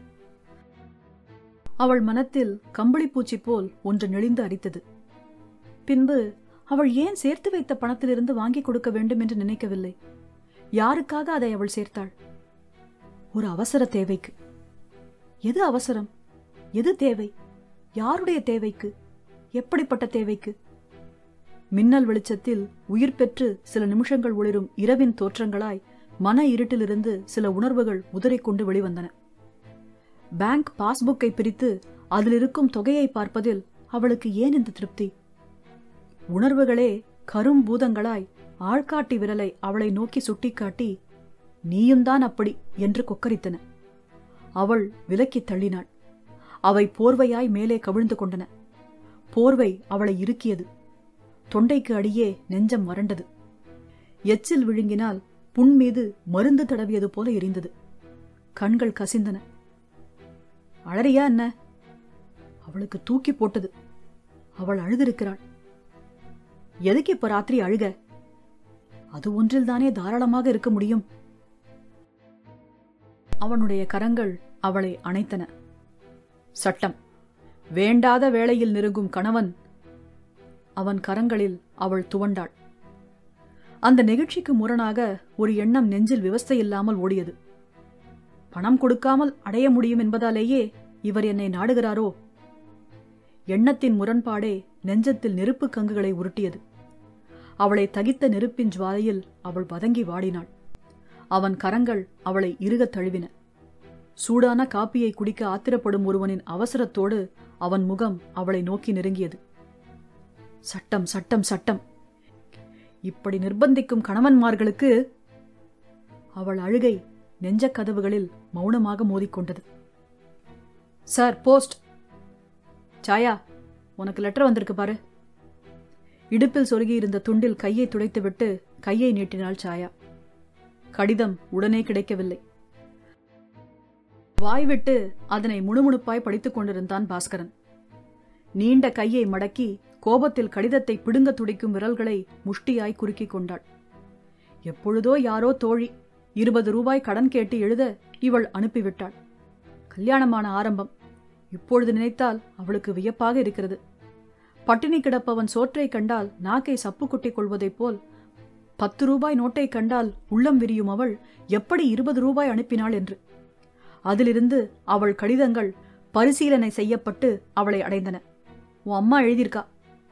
அவள் மனத்தில் கம்பளிப்பூச்சி போல் ஒன்று நெளிந்து அரித்தது பின்பு அவள் ஏன் சேர்த்து வைத்த பணத்திலிருந்து வாங்கி கொடுக்க வேண்டும் என்று நினைக்கவில்லை யாருக்காக அதை அவள் சேர்த்தாள் ஒரு அவசர தேவைக்கு எது அவசரம் எது தேவை யாருடைய தேவைக்கு எப்படிப்பட்ட தேவைக்கு மின்னல் வெளிச்சத்தில் உயிர் பெற்று சில நிமிஷங்கள் ஒளிரும் இரவின் தோற்றங்களாய் மன இருட்டிலிருந்து சில உணர்வுகள் உதறிக்கொண்டு வெளிவந்தன பேங்க் பாஸ்புக்கை பிரித்து அதில் இருக்கும் தொகையை பார்ப்பதில் அவளுக்கு ஏன் இந்த திருப்தி உணர்வுகளே கரும் பூதங்களாய் ஆள்காட்டி விரலை அவளை நோக்கி சுட்டிக்காட்டி நீயும்தான் அப்படி என்று கொக்கரித்தன அவள் விலக்கித் தள்ளினாள் அவை போர்வையாய் மேலே கவிழ்ந்து கொண்டன போர்வை அவளை இறுக்கியது தொண்டைக்கு அடியே நெஞ்சம் வறண்டது எச்சில் விழுங்கினால் புண் மீது மருந்து தடவியது போல எரிந்தது கண்கள் கசிந்தன அழறியா என்ன அவளுக்கு தூக்கி போட்டது அவள் அழுதிருக்கிறாள் எதுக்கு இப்ப ராத்திரி அழுக அது ஒன்றில்தானே தாராளமாக இருக்க முடியும் அவனுடைய கரங்கள் அவளை அணைத்தன சட்டம் வேண்டாத வேளையில் நெருங்கும் கணவன் அவன் கரங்களில் அவள் துவண்டாள் அந்த நெகிழ்ச்சிக்கு முரணாக ஒரு எண்ணம் நெஞ்சில் விவஸ்தை இல்லாமல் ஓடியது பணம் கொடுக்காமல் அடைய முடியும் என்பதாலேயே இவர் என்னை நாடுகிறாரோ எண்ணத்தின் முரண்பாடே நெஞ்சத்தில் நெருப்பு கங்குகளை உருட்டியது அவளை தகித்த நெருப்பின் ஜுவாலையில் அவள் வதங்கி வாடினாள் அவன் கரங்கள் அவளை இறுகத் தழுவின சூடான காப்பியை குடிக்க ஆத்திரப்படும் ஒருவனின் அவசரத்தோடு அவன் முகம் அவளை நோக்கி நெருங்கியது சட்டம் சட்டம் சட்டம் இப்படி நிர்பந்திக்கும் கணவன்மார்களுக்கு அவள் அழுகை நெஞ்சக் கதவுகளில் மௌனமாக மோதிக்கொண்டது சார் போஸ்ட் சாயா உனக்கு லெட்டர் வந்திருக்கு பாரு இடுப்பில் சொருகி இருந்த துண்டில் கையை துடைத்துவிட்டு கையை நீட்டினாள் சாயா கடிதம் உடனே கிடைக்கவில்லை வாய்விட்டு அதனை முணுமுணுப்பாய் படித்துக் கொண்டிருந்தான் பாஸ்கரன் நீண்ட கையை மடக்கி கோபத்தில் கடிதத்தை பிடுங்க துடிக்கும் விரல்களை முஷ்டியாய் குறுக்கிக் கொண்டாள் எப்பொழுதோ யாரோ தோழி இருபது ரூபாய் கடன் கேட்டு எழுத இவள் அனுப்பிவிட்டாள் கல்யாணமான ஆரம்பம் இப்பொழுது நினைத்தால் அவளுக்கு வியப்பாக இருக்கிறது பட்டினி கிடப்பவன் சோற்றை கண்டால் நாக்கை சப்பு கொட்டிக் கொள்வதைப் போல் பத்து ரூபாய் நோட்டை கண்டால் உள்ளம் விரியும் அவள் எப்படி இருபது ரூபாய் அனுப்பினாள் என்று அதிலிருந்து அவள் கடிதங்கள் பரிசீலனை செய்யப்பட்டு அவளை அடைந்தன உன் அம்மா எழுதியிருக்கா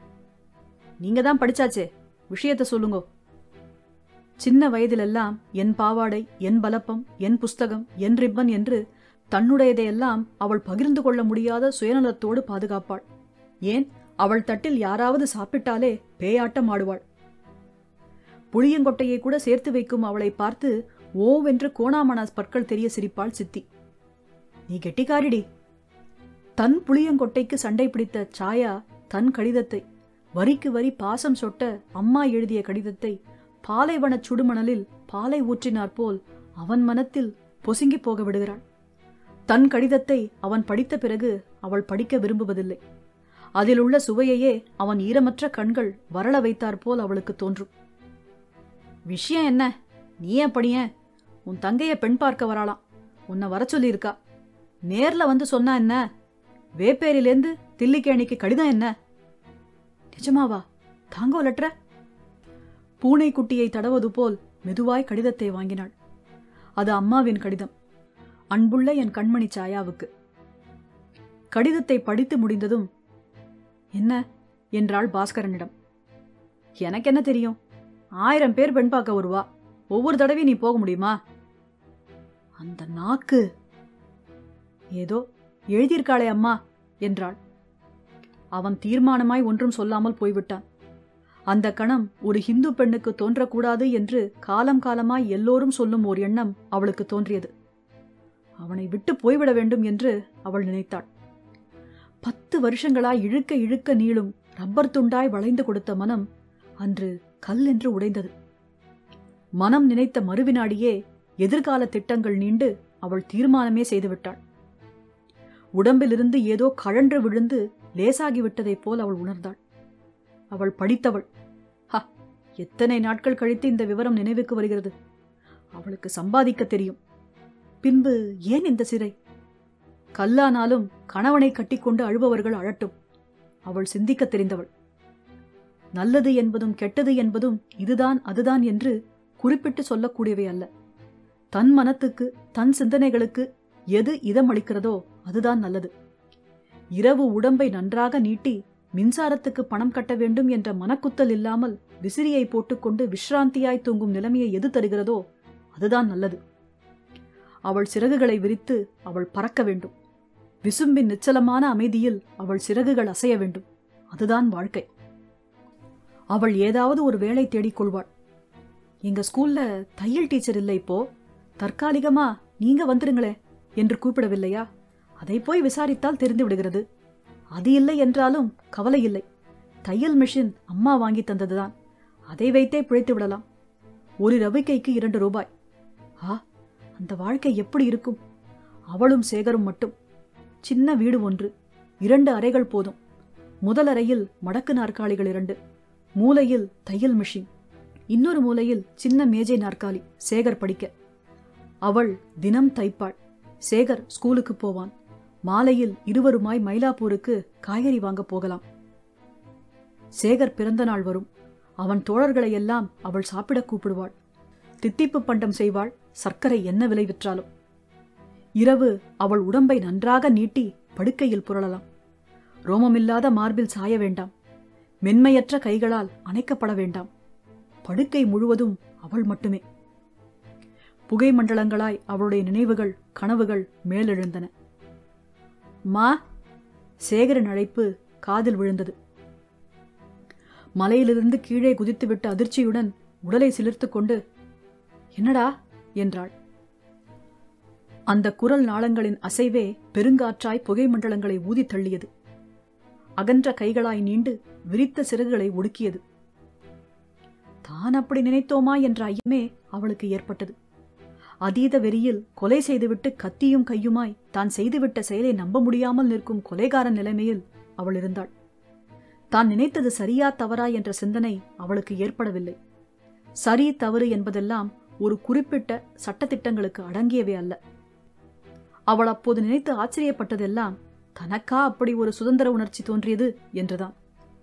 நீங்க தான் படிச்சாச்சே விஷயத்த சொல்லுங்கோ சின்ன வயதிலெல்லாம் என் பாவாடை என் பலப்பம் என் புஸ்தகம் என் ரிப்பன் என்று தன்னுடையதையெல்லாம் அவள் பகிர்ந்து கொள்ள முடியாத சுயநலத்தோடு பாதுகாப்பாள் ஏன் அவள் தட்டில் யாராவது சாப்பிட்டாலே பேயாட்டம் ஆடுவாள் புளியங்கொட்டையை கூட சேர்த்து வைக்கும் அவளை பார்த்து ஓவென்று கோணாமனாஸ் பற்கள் தெரிய சிரிப்பாள் சித்தி நீ கெட்டிக்காரிடி தன் புளியங்கொட்டைக்கு சண்டை பிடித்த சாயா தன் கடிதத்தை வரிக்கு வரி பாசம் சொட்ட அம்மா எழுதிய கடிதத்தை பாலைவனச் சுடுமணலில் பாலை ஊற்றினாற் போல் அவன் மனத்தில் பொசுங்கிப் போக விடுகிறாள் தன் கடிதத்தை அவன் படித்த பிறகு அவள் படிக்க விரும்புவதில்லை அதில் உள்ள சுவையையே அவன் ஈரமற்ற கண்கள் வரள வைத்தாற் போல் அவளுக்கு தோன்றும் விஷயம் என்ன நீ ஏன் படியேன் உன் தங்கைய பெண் பார்க்க வராளாம் உன்னை வர சொல்லியிருக்கா நேர்ல வந்து சொன்னா என்ன வேப்பேரிலேருந்து தில்லிக்கேணிக்கு கடிதம் என்ன நிஜமாவா தாங்கோ லெட்டர பூனைக்குட்டியை தடவது போல் மெதுவாய் கடிதத்தை வாங்கினாள் அது அம்மாவின் கடிதம் அன்புள்ள என் கண்மணி சாயாவுக்கு கடிதத்தை படித்து முடிந்ததும் என்ன என்றாள் பாஸ்கரனிடம் எனக்கென்ன தெரியும் ஆயிரம் பேர் பெண் பார்க்க வருவா ஒவ்வொரு தடவையும் நீ போக முடியுமா அந்த நாக்கு ஏதோ எழுதியிருக்காளே அம்மா என்றாள் அவன் தீர்மானமாய் ஒன்றும் சொல்லாமல் போய்விட்டான் அந்த கணம் ஒரு ஹிந்து பெண்ணுக்கு தோன்றக்கூடாது என்று காலம் காலமாய் எல்லோரும் சொல்லும் ஓர் எண்ணம் அவளுக்கு தோன்றியது அவனை விட்டு போய்விட வேண்டும் என்று அவள் நினைத்தாள் பத்து வருஷங்களாய் இழுக்க இழுக்க நீளும் ரப்பர் துண்டாய் வளைந்து கொடுத்த மனம் அன்று கல் என்று உடைந்தது மனம் நினைத்த மறுவினாடியே எதிர்கால திட்டங்கள் நீண்டு அவள் தீர்மானமே செய்துவிட்டாள் உடம்பிலிருந்து ஏதோ கழன்று விழுந்து லேசாகிவிட்டதைப் போல் அவள் உணர்ந்தாள் அவள் படித்தவள் ஹ எத்தனை நாட்கள் கழித்து இந்த விவரம் நினைவுக்கு வருகிறது அவளுக்கு சம்பாதிக்க தெரியும் பின்பு ஏன் இந்த சிறை கல்லானாலும் கணவனை கட்டிக்கொண்டு அழுபவர்கள் அழட்டும் அவள் சிந்திக்க தெரிந்தவள் நல்லது என்பதும் கெட்டது என்பதும் இதுதான் அதுதான் என்று குறிப்பிட்டு சொல்லக்கூடியவை அல்ல தன் மனத்துக்கு தன் சிந்தனைகளுக்கு எது இதமளிக்கிறதோ அதுதான் நல்லது இரவு உடம்பை நன்றாக நீட்டி மின்சாரத்துக்கு பணம் கட்ட வேண்டும் என்ற மனக்குத்தல் இல்லாமல் விசிறியை போட்டுக்கொண்டு விஷ்ராந்தியாய் தூங்கும் நிலைமையை எது தருகிறதோ அதுதான் நல்லது அவள் சிறகுகளை விரித்து அவள் பறக்க வேண்டும் விசும்பின் நிச்சலமான அமைதியில் அவள் சிறகுகள் அசைய வேண்டும் அதுதான் வாழ்க்கை அவள் ஏதாவது ஒரு வேலை தேடிக் கொள்வாள் எங்க ஸ்கூல்ல தையல் டீச்சர் இல்லை இப்போ தற்காலிகமா நீங்க வந்துருங்களே என்று கூப்பிடவில்லையா அதை போய் விசாரித்தால் தெரிந்து விடுகிறது அது இல்லை என்றாலும் கவலை இல்லை தையல் மிஷின் அம்மா வாங்கி தந்ததுதான் அதை வைத்தே பிழைத்து விடலாம் ஒரு ரவிக்கைக்கு இரண்டு ரூபாய் ஆ அந்த வாழ்க்கை எப்படி இருக்கும் அவளும் சேகரும் மட்டும் சின்ன வீடு ஒன்று இரண்டு அறைகள் போதும் முதல் அறையில் மடக்கு நாற்காலிகள் இரண்டு மூலையில் தையல் மிஷின் இன்னொரு மூலையில் சின்ன மேஜை நாற்காலி சேகர் படிக்க அவள் தினம் தைப்பாள் சேகர் ஸ்கூலுக்கு போவான் மாலையில் இருவருமாய் மயிலாப்பூருக்கு காய்கறி வாங்க போகலாம் சேகர் பிறந்த நாள் வரும் அவன் தோழர்களையெல்லாம் அவள் சாப்பிடக் கூப்பிடுவாள் தித்திப்பு பண்டம் செய்வாள் சர்க்கரை என்ன விலை விற்றாலும் இரவு அவள் உடம்பை நன்றாக நீட்டி படுக்கையில் புரளலாம் ரோமமில்லாத மார்பில் சாய வேண்டாம் மென்மையற்ற கைகளால் அணைக்கப்பட வேண்டாம் படுக்கை முழுவதும் அவள் மட்டுமே புகை மண்டலங்களாய் அவளுடைய நினைவுகள் கனவுகள் மேலெழுந்தன மா சேகரின் அழைப்பு காதில் விழுந்தது மலையிலிருந்து கீழே குதித்துவிட்ட அதிர்ச்சியுடன் உடலை சிலிர்த்துக் கொண்டு என்னடா என்றாள் அந்த குரல் நாளங்களின் அசைவே பெருங்காற்றாய் புகை மண்டலங்களை ஊதித் தள்ளியது அகன்ற கைகளாய் நீண்டு விரித்த சிறகுகளை ஒடுக்கியது தான் அப்படி நினைத்தோமா என்ற ஐயமே அவளுக்கு ஏற்பட்டது அதீத வெறியில் கொலை செய்துவிட்டு கத்தியும் கையுமாய் தான் செய்துவிட்ட செயலை நம்ப முடியாமல் நிற்கும் கொலைகாரன் நிலைமையில் அவள் இருந்தாள் தான் நினைத்தது சரியா தவறா என்ற சிந்தனை அவளுக்கு ஏற்படவில்லை சரி தவறு என்பதெல்லாம் ஒரு குறிப்பிட்ட சட்டத்திட்டங்களுக்கு அடங்கியவை அல்ல அவள் அப்போது நினைத்து ஆச்சரியப்பட்டதெல்லாம் தனக்கா அப்படி ஒரு சுதந்திர உணர்ச்சி தோன்றியது என்றுதான்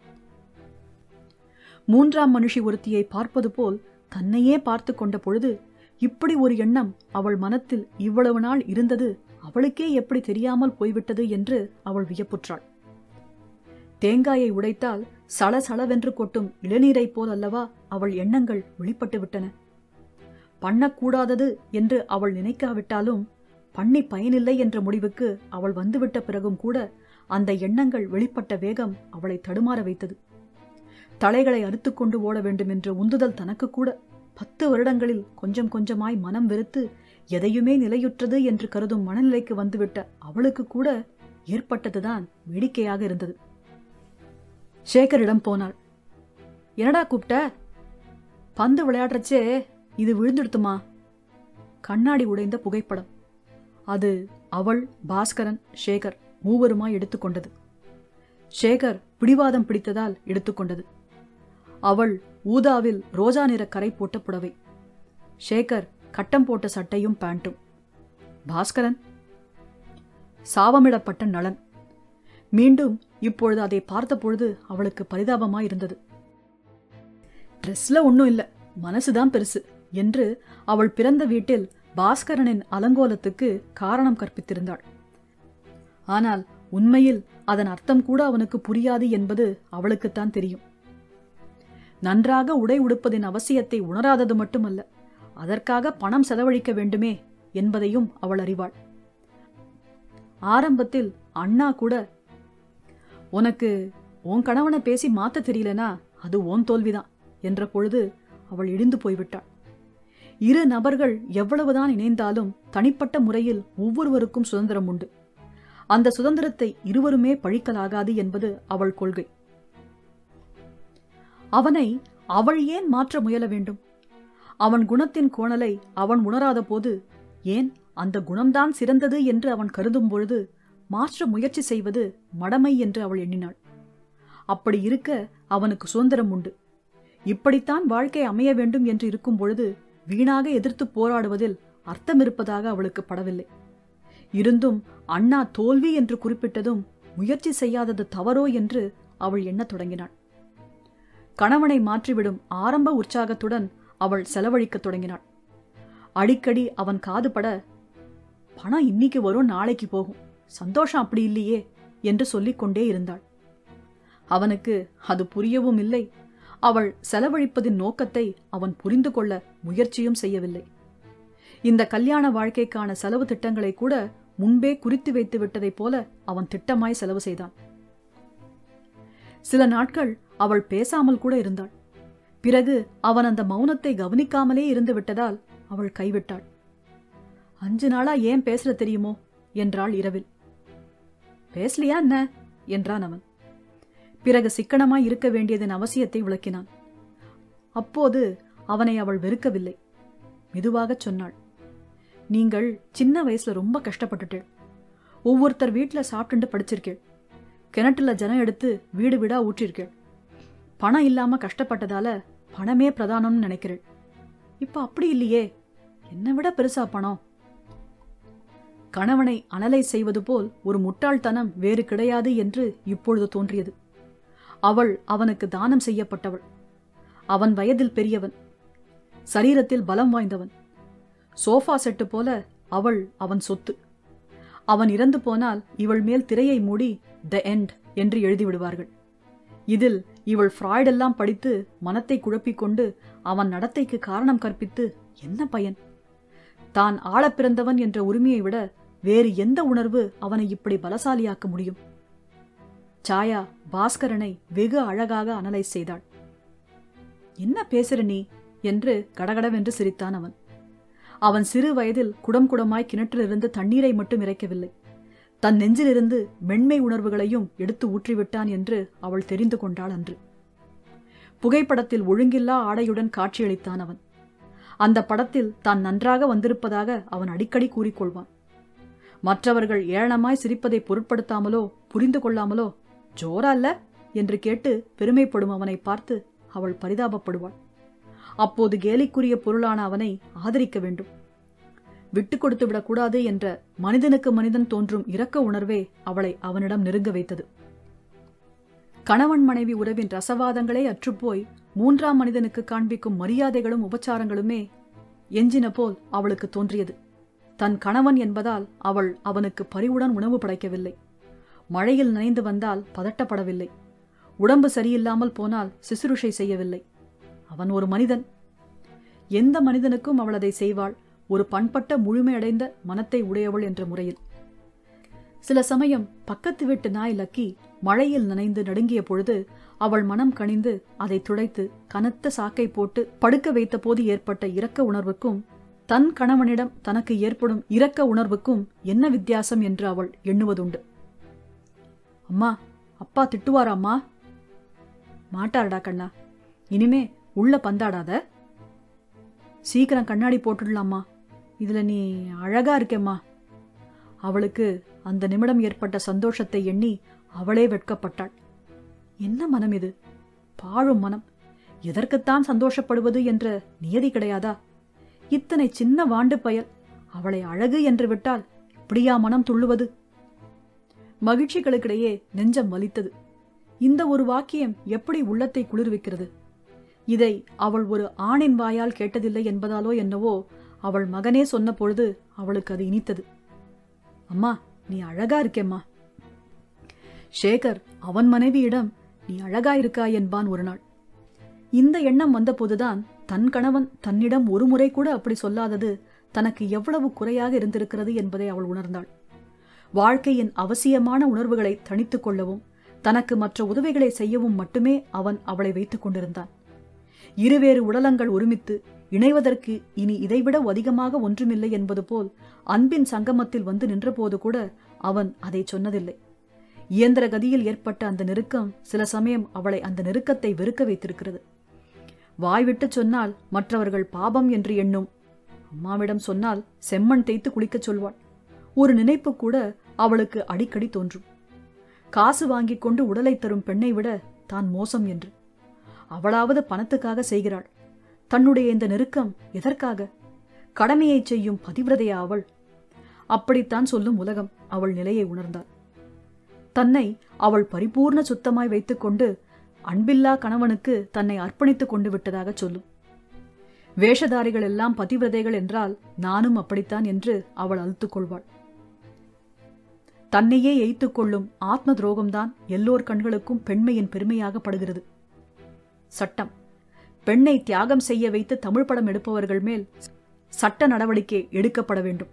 மூன்றாம் மனுஷி ஒருத்தியை பார்ப்பது போல் தன்னையே பார்த்து கொண்ட பொழுது இப்படி ஒரு எண்ணம் அவள் மனத்தில் இவ்வளவு நாள் இருந்தது அவளுக்கே எப்படி தெரியாமல் போய்விட்டது என்று அவள் வியப்புற்றாள் தேங்காயை உடைத்தால் சளசளவென்று கொட்டும் இளநீரைப் போல் அல்லவா அவள் எண்ணங்கள் வெளிப்பட்டு விட்டன பண்ணக்கூடாதது என்று அவள் நினைக்காவிட்டாலும் பண்ணி பயனில்லை என்ற முடிவுக்கு அவள் வந்துவிட்ட பிறகும் கூட அந்த எண்ணங்கள் வெளிப்பட்ட வேகம் அவளை தடுமாற வைத்தது தலைகளை அறுத்துக்கொண்டு ஓட வேண்டும் என்ற உந்துதல் தனக்கு கூட பத்து வருடங்களில் கொஞ்சம் கொஞ்சமாய் மனம் வெறுத்து எதையுமே நிலையுற்றது என்று கருதும் மனநிலைக்கு வந்துவிட்ட அவளுக்கு கூட ஏற்பட்டதுதான் வேடிக்கையாக இருந்தது சேகரிடம் போனாள் என்னடா கூப்பிட்ட பந்து விளையாடுறச்சே இது விழுந்துடுத்துமா கண்ணாடி உடைந்த புகைப்படம் அது அவள் பாஸ்கரன் சேகர் மூவருமாய் எடுத்துக்கொண்டது சேகர் பிடிவாதம் பிடித்ததால் எடுத்துக்கொண்டது அவள் ஊதாவில் ரோஜா நிற கரை போட்ட புடவை சேகர் கட்டம் போட்ட சட்டையும் பேண்ட்டும் பாஸ்கரன் சாவமிடப்பட்ட நலன் மீண்டும் இப்பொழுது அதை பார்த்தபொழுது அவளுக்கு பரிதாபமாய் இருந்தது ட்ரெஸ்ல ஒன்றும் இல்ல மனசுதான் பெருசு என்று அவள் பிறந்த வீட்டில் பாஸ்கரனின் அலங்கோலத்துக்கு காரணம் கற்பித்திருந்தாள் ஆனால் உண்மையில் அதன் அர்த்தம் கூட அவனுக்கு புரியாது என்பது அவளுக்குத்தான் தெரியும் நன்றாக உடை உடுப்பதின் அவசியத்தை உணராதது மட்டுமல்ல அதற்காக பணம் செலவழிக்க வேண்டுமே என்பதையும் அவள் அறிவாள் ஆரம்பத்தில் அண்ணா கூட உனக்கு உன் கணவனை பேசி மாத்த தெரியலனா அது உன் தோல்விதான் என்ற பொழுது அவள் இடிந்து போய்விட்டாள் இரு நபர்கள் எவ்வளவுதான் இணைந்தாலும் தனிப்பட்ட முறையில் ஒவ்வொருவருக்கும் சுதந்திரம் உண்டு அந்த சுதந்திரத்தை இருவருமே பழிக்கலாகாது என்பது அவள் கொள்கை அவனை அவள் ஏன் மாற்ற முயல வேண்டும் அவன் குணத்தின் கோணலை அவன் உணராத போது ஏன் அந்த குணம்தான் சிறந்தது என்று அவன் கருதும் பொழுது மாற்ற முயற்சி செய்வது மடமை என்று அவள் எண்ணினாள் அப்படி இருக்க அவனுக்கு சுதந்திரம் உண்டு இப்படித்தான் வாழ்க்கை அமைய வேண்டும் என்று இருக்கும் பொழுது வீணாக எதிர்த்து போராடுவதில் அர்த்தம் இருப்பதாக அவளுக்கு படவில்லை இருந்தும் அண்ணா தோல்வி என்று குறிப்பிட்டதும் முயற்சி செய்யாதது தவறோ என்று அவள் எண்ணத் தொடங்கினாள் கணவனை மாற்றிவிடும் ஆரம்ப உற்சாகத்துடன் அவள் செலவழிக்கத் தொடங்கினாள் அடிக்கடி அவன் காது பட பணம் இன்னைக்கு வரும் நாளைக்கு போகும் சந்தோஷம் அப்படி இல்லையே என்று சொல்லிக் கொண்டே இருந்தாள் அவனுக்கு அது புரியவும் இல்லை அவள் செலவழிப்பதின் நோக்கத்தை அவன் புரிந்து கொள்ள முயற்சியும் செய்யவில்லை இந்த கல்யாண வாழ்க்கைக்கான செலவு திட்டங்களை கூட முன்பே குறித்து வைத்து விட்டதைப் போல அவன் திட்டமாய் செலவு செய்தான் சில நாட்கள் அவள் பேசாமல் கூட இருந்தாள் பிறகு அவன் அந்த மௌனத்தை கவனிக்காமலே இருந்து விட்டதால் அவள் கைவிட்டாள் அஞ்சு நாளா ஏன் பேசல தெரியுமோ என்றாள் இரவில் பேசலையா என்ன என்றான் அவன் பிறகு சிக்கனமாய் இருக்க வேண்டியதன் அவசியத்தை விளக்கினான் அப்போது அவனை அவள் வெறுக்கவில்லை மெதுவாகச் சொன்னாள் நீங்கள் சின்ன வயசுல ரொம்ப கஷ்டப்பட்டுட்டேள் ஒவ்வொருத்தர் வீட்டுல சாப்பிட்டுண்டு படிச்சிருக்கேள் கிணற்றுல ஜனம் எடுத்து வீடு வீடா ஊற்றிருக்கேள் பணம் இல்லாம கஷ்டப்பட்டதால பணமே பிரதானம்னு நினைக்கிறேள் இப்ப அப்படி இல்லையே என்னை விட பெருசா பணம் கணவனை அனலை செய்வது போல் ஒரு முட்டாள்தனம் வேறு கிடையாது என்று இப்பொழுது தோன்றியது அவள் அவனுக்கு தானம் செய்யப்பட்டவள் அவன் வயதில் பெரியவன் சரீரத்தில் பலம் வாய்ந்தவன் சோஃபா செட்டு போல அவள் அவன் சொத்து அவன் இறந்து போனால் இவள் மேல் திரையை மூடி த எண்ட் என்று எழுதிவிடுவார்கள் இதில் இவள் ஃப்ராய்டெல்லாம் படித்து மனத்தை குழப்பிக் கொண்டு அவன் நடத்தைக்கு காரணம் கற்பித்து என்ன பயன் தான் ஆளப் பிறந்தவன் என்ற உரிமையை விட வேறு எந்த உணர்வு அவனை இப்படி பலசாலியாக்க முடியும் சாயா பாஸ்கரனை வெகு அழகாக அனலைஸ் செய்தாள் என்ன பேசுற நீ என்று கடகடவென்று சிரித்தான் அவன் அவன் சிறு வயதில் குடம் குடமாய் கிணற்றிலிருந்து தண்ணீரை மட்டும் இறைக்கவில்லை தன் நெஞ்சிலிருந்து மென்மை உணர்வுகளையும் எடுத்து ஊற்றிவிட்டான் என்று அவள் தெரிந்து கொண்டாள் அன்று புகைப்படத்தில் ஒழுங்கில்லா ஆடையுடன் காட்சியளித்தான் அவன் அந்த படத்தில் தான் நன்றாக வந்திருப்பதாக அவன் அடிக்கடி கூறிக்கொள்வான் மற்றவர்கள் ஏளனமாய் சிரிப்பதை பொருட்படுத்தாமலோ புரிந்து கொள்ளாமலோ ஜோரா அல்ல என்று கேட்டு பெருமைப்படும் அவனை பார்த்து அவள் பரிதாபப்படுவாள் அப்போது கேலிக்குரிய பொருளான அவனை ஆதரிக்க வேண்டும் விட்டு கொடுத்து விடக்கூடாது என்ற மனிதனுக்கு மனிதன் தோன்றும் இரக்க உணர்வே அவளை அவனிடம் நெருங்க வைத்தது கணவன் மனைவி உறவின் ரசவாதங்களே அற்றுப்போய் மூன்றாம் மனிதனுக்கு காண்பிக்கும் மரியாதைகளும் உபச்சாரங்களுமே எஞ்சின போல் அவளுக்கு தோன்றியது தன் கணவன் என்பதால் அவள் அவனுக்கு பரிவுடன் உணவு படைக்கவில்லை மழையில் நனைந்து வந்தால் பதட்டப்படவில்லை உடம்பு சரியில்லாமல் போனால் சிசுருஷை செய்யவில்லை அவன் ஒரு மனிதன் எந்த மனிதனுக்கும் அவள் அதை செய்வாள் ஒரு பண்பட்ட முழுமையடைந்த மனத்தை உடையவள் என்ற முறையில் சில சமயம் பக்கத்து வீட்டு நாய் லக்கி மழையில் நனைந்து நடுங்கிய பொழுது அவள் மனம் கனிந்து அதை துடைத்து கனத்த சாக்கை போட்டு படுக்க வைத்த போது ஏற்பட்ட இரக்க உணர்வுக்கும் தன் கணவனிடம் தனக்கு ஏற்படும் இரக்க உணர்வுக்கும் என்ன வித்தியாசம் என்று அவள் எண்ணுவதுண்டு அம்மா அப்பா திட்டுவாராம்மா மாட்டாரடா கண்ணா இனிமே உள்ள பந்தாடாத சீக்கிரம் கண்ணாடி போட்டுடலாமா இதுல நீ அழகா இருக்கேம்மா அவளுக்கு அந்த நிமிடம் ஏற்பட்ட சந்தோஷத்தை எண்ணி அவளே வெட்கப்பட்டாள் என்ன மனம் இது பாழும் மனம் எதற்குத்தான் சந்தோஷப்படுவது என்ற நியதி கிடையாதா இத்தனை சின்ன வாண்டு பயல் அவளை அழகு என்று விட்டால் இப்படியா மனம் துள்ளுவது மகிழ்ச்சிகளுக்கிடையே நெஞ்சம் வலித்தது இந்த ஒரு வாக்கியம் எப்படி உள்ளத்தை குளிர்விக்கிறது இதை அவள் ஒரு ஆணின் வாயால் கேட்டதில்லை என்பதாலோ என்னவோ அவள் மகனே சொன்ன பொழுது அவளுக்கு அது இனித்தது அம்மா நீ அழகா இருக்கேம்மா சேகர் அவன் மனைவியிடம் நீ அழகா இருக்காய் என்பான் ஒரு நாள் இந்த எண்ணம் வந்தபோதுதான் தன் கணவன் தன்னிடம் ஒரு முறை கூட அப்படி சொல்லாதது தனக்கு எவ்வளவு குறையாக இருந்திருக்கிறது என்பதை அவள் உணர்ந்தாள் வாழ்க்கையின் அவசியமான உணர்வுகளை தணித்துக் கொள்ளவும் தனக்கு மற்ற உதவிகளை செய்யவும் மட்டுமே அவன் அவளை வைத்துக் கொண்டிருந்தான் இருவேறு உடலங்கள் ஒருமித்து இணைவதற்கு இனி இதைவிட அதிகமாக ஒன்றுமில்லை என்பது போல் அன்பின் சங்கமத்தில் வந்து நின்றபோது கூட அவன் அதை சொன்னதில்லை இயந்திர கதியில் ஏற்பட்ட அந்த நெருக்கம் சில சமயம் அவளை அந்த நெருக்கத்தை வெறுக்க வைத்திருக்கிறது வாய்விட்டு சொன்னால் மற்றவர்கள் பாபம் என்று எண்ணும் அம்மாவிடம் சொன்னால் செம்மண் தேய்த்து குளிக்கச் சொல்வாள் ஒரு நினைப்பு கூட அவளுக்கு அடிக்கடி தோன்றும் காசு வாங்கிக் கொண்டு உடலை தரும் பெண்ணை விட தான் மோசம் என்று அவளாவது பணத்துக்காக செய்கிறாள் தன்னுடைய இந்த நெருக்கம் எதற்காக கடமையைச் செய்யும் பதிவிரதையா அவள் அப்படித்தான் சொல்லும் உலகம் அவள் நிலையை உணர்ந்தாள் தன்னை அவள் பரிபூர்ண சுத்தமாய் வைத்துக்கொண்டு அன்பில்லா கணவனுக்கு தன்னை அர்ப்பணித்துக் கொண்டு விட்டதாக சொல்லும் வேஷதாரிகள் எல்லாம் பதிவிரதைகள் என்றால் நானும் அப்படித்தான் என்று அவள் அழுத்துக் கொள்வாள் தன்னையே எய்த்துக் கொள்ளும் ஆத்ம துரோகம்தான் எல்லோர் கண்களுக்கும் பெண்மையின் பெருமையாக படுகிறது சட்டம் பெண்ணை தியாகம் செய்ய வைத்து தமிழ் படம் எடுப்பவர்கள் மேல் சட்ட நடவடிக்கை எடுக்கப்பட வேண்டும்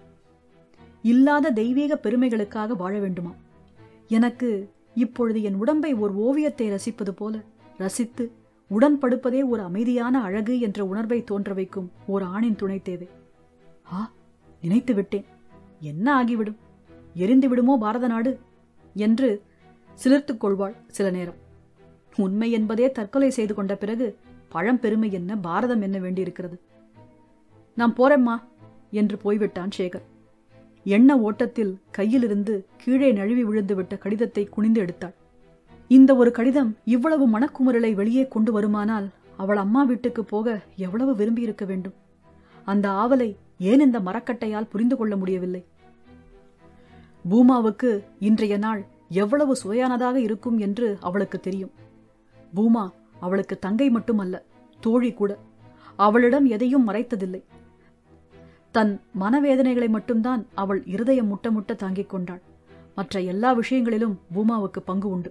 இல்லாத தெய்வீக பெருமைகளுக்காக வாழ வேண்டுமா எனக்கு இப்பொழுது என் உடம்பை ஒரு ஓவியத்தை ரசிப்பது போல ரசித்து உடன் படுப்பதே ஒரு அமைதியான அழகு என்ற உணர்வை தோன்ற வைக்கும் ஒரு ஆணின் துணை தேவை ஆ நினைத்து விட்டேன் என்ன ஆகிவிடும் எரிந்து விடுமோ பாரத நாடு என்று சிலிர்த்துக் கொள்வாள் சில நேரம் உண்மை என்பதே தற்கொலை செய்து கொண்ட பிறகு பழம் பெருமை என்ன பாரதம் என்ன வேண்டியிருக்கிறது நான் போறேம்மா என்று போய்விட்டான் சேகர் எண்ண ஓட்டத்தில் கையிலிருந்து கீழே நழுவி விழுந்துவிட்ட கடிதத்தை குனிந்து எடுத்தாள் இந்த ஒரு கடிதம் இவ்வளவு மனக்குமுறலை வெளியே கொண்டு வருமானால் அவள் அம்மா வீட்டுக்கு போக எவ்வளவு விரும்பியிருக்க வேண்டும் அந்த ஆவலை ஏன் இந்த மரக்கட்டையால் புரிந்து கொள்ள முடியவில்லை பூமாவுக்கு இன்றைய நாள் எவ்வளவு சுவையானதாக இருக்கும் என்று அவளுக்கு தெரியும் பூமா அவளுக்கு தங்கை மட்டுமல்ல தோழி கூட அவளிடம் எதையும் மறைத்ததில்லை தன் மனவேதனைகளை மட்டும்தான் அவள் இருதயம் முட்ட முட்ட தாங்கிக் கொண்டாள் மற்ற எல்லா விஷயங்களிலும் பூமாவுக்கு பங்கு உண்டு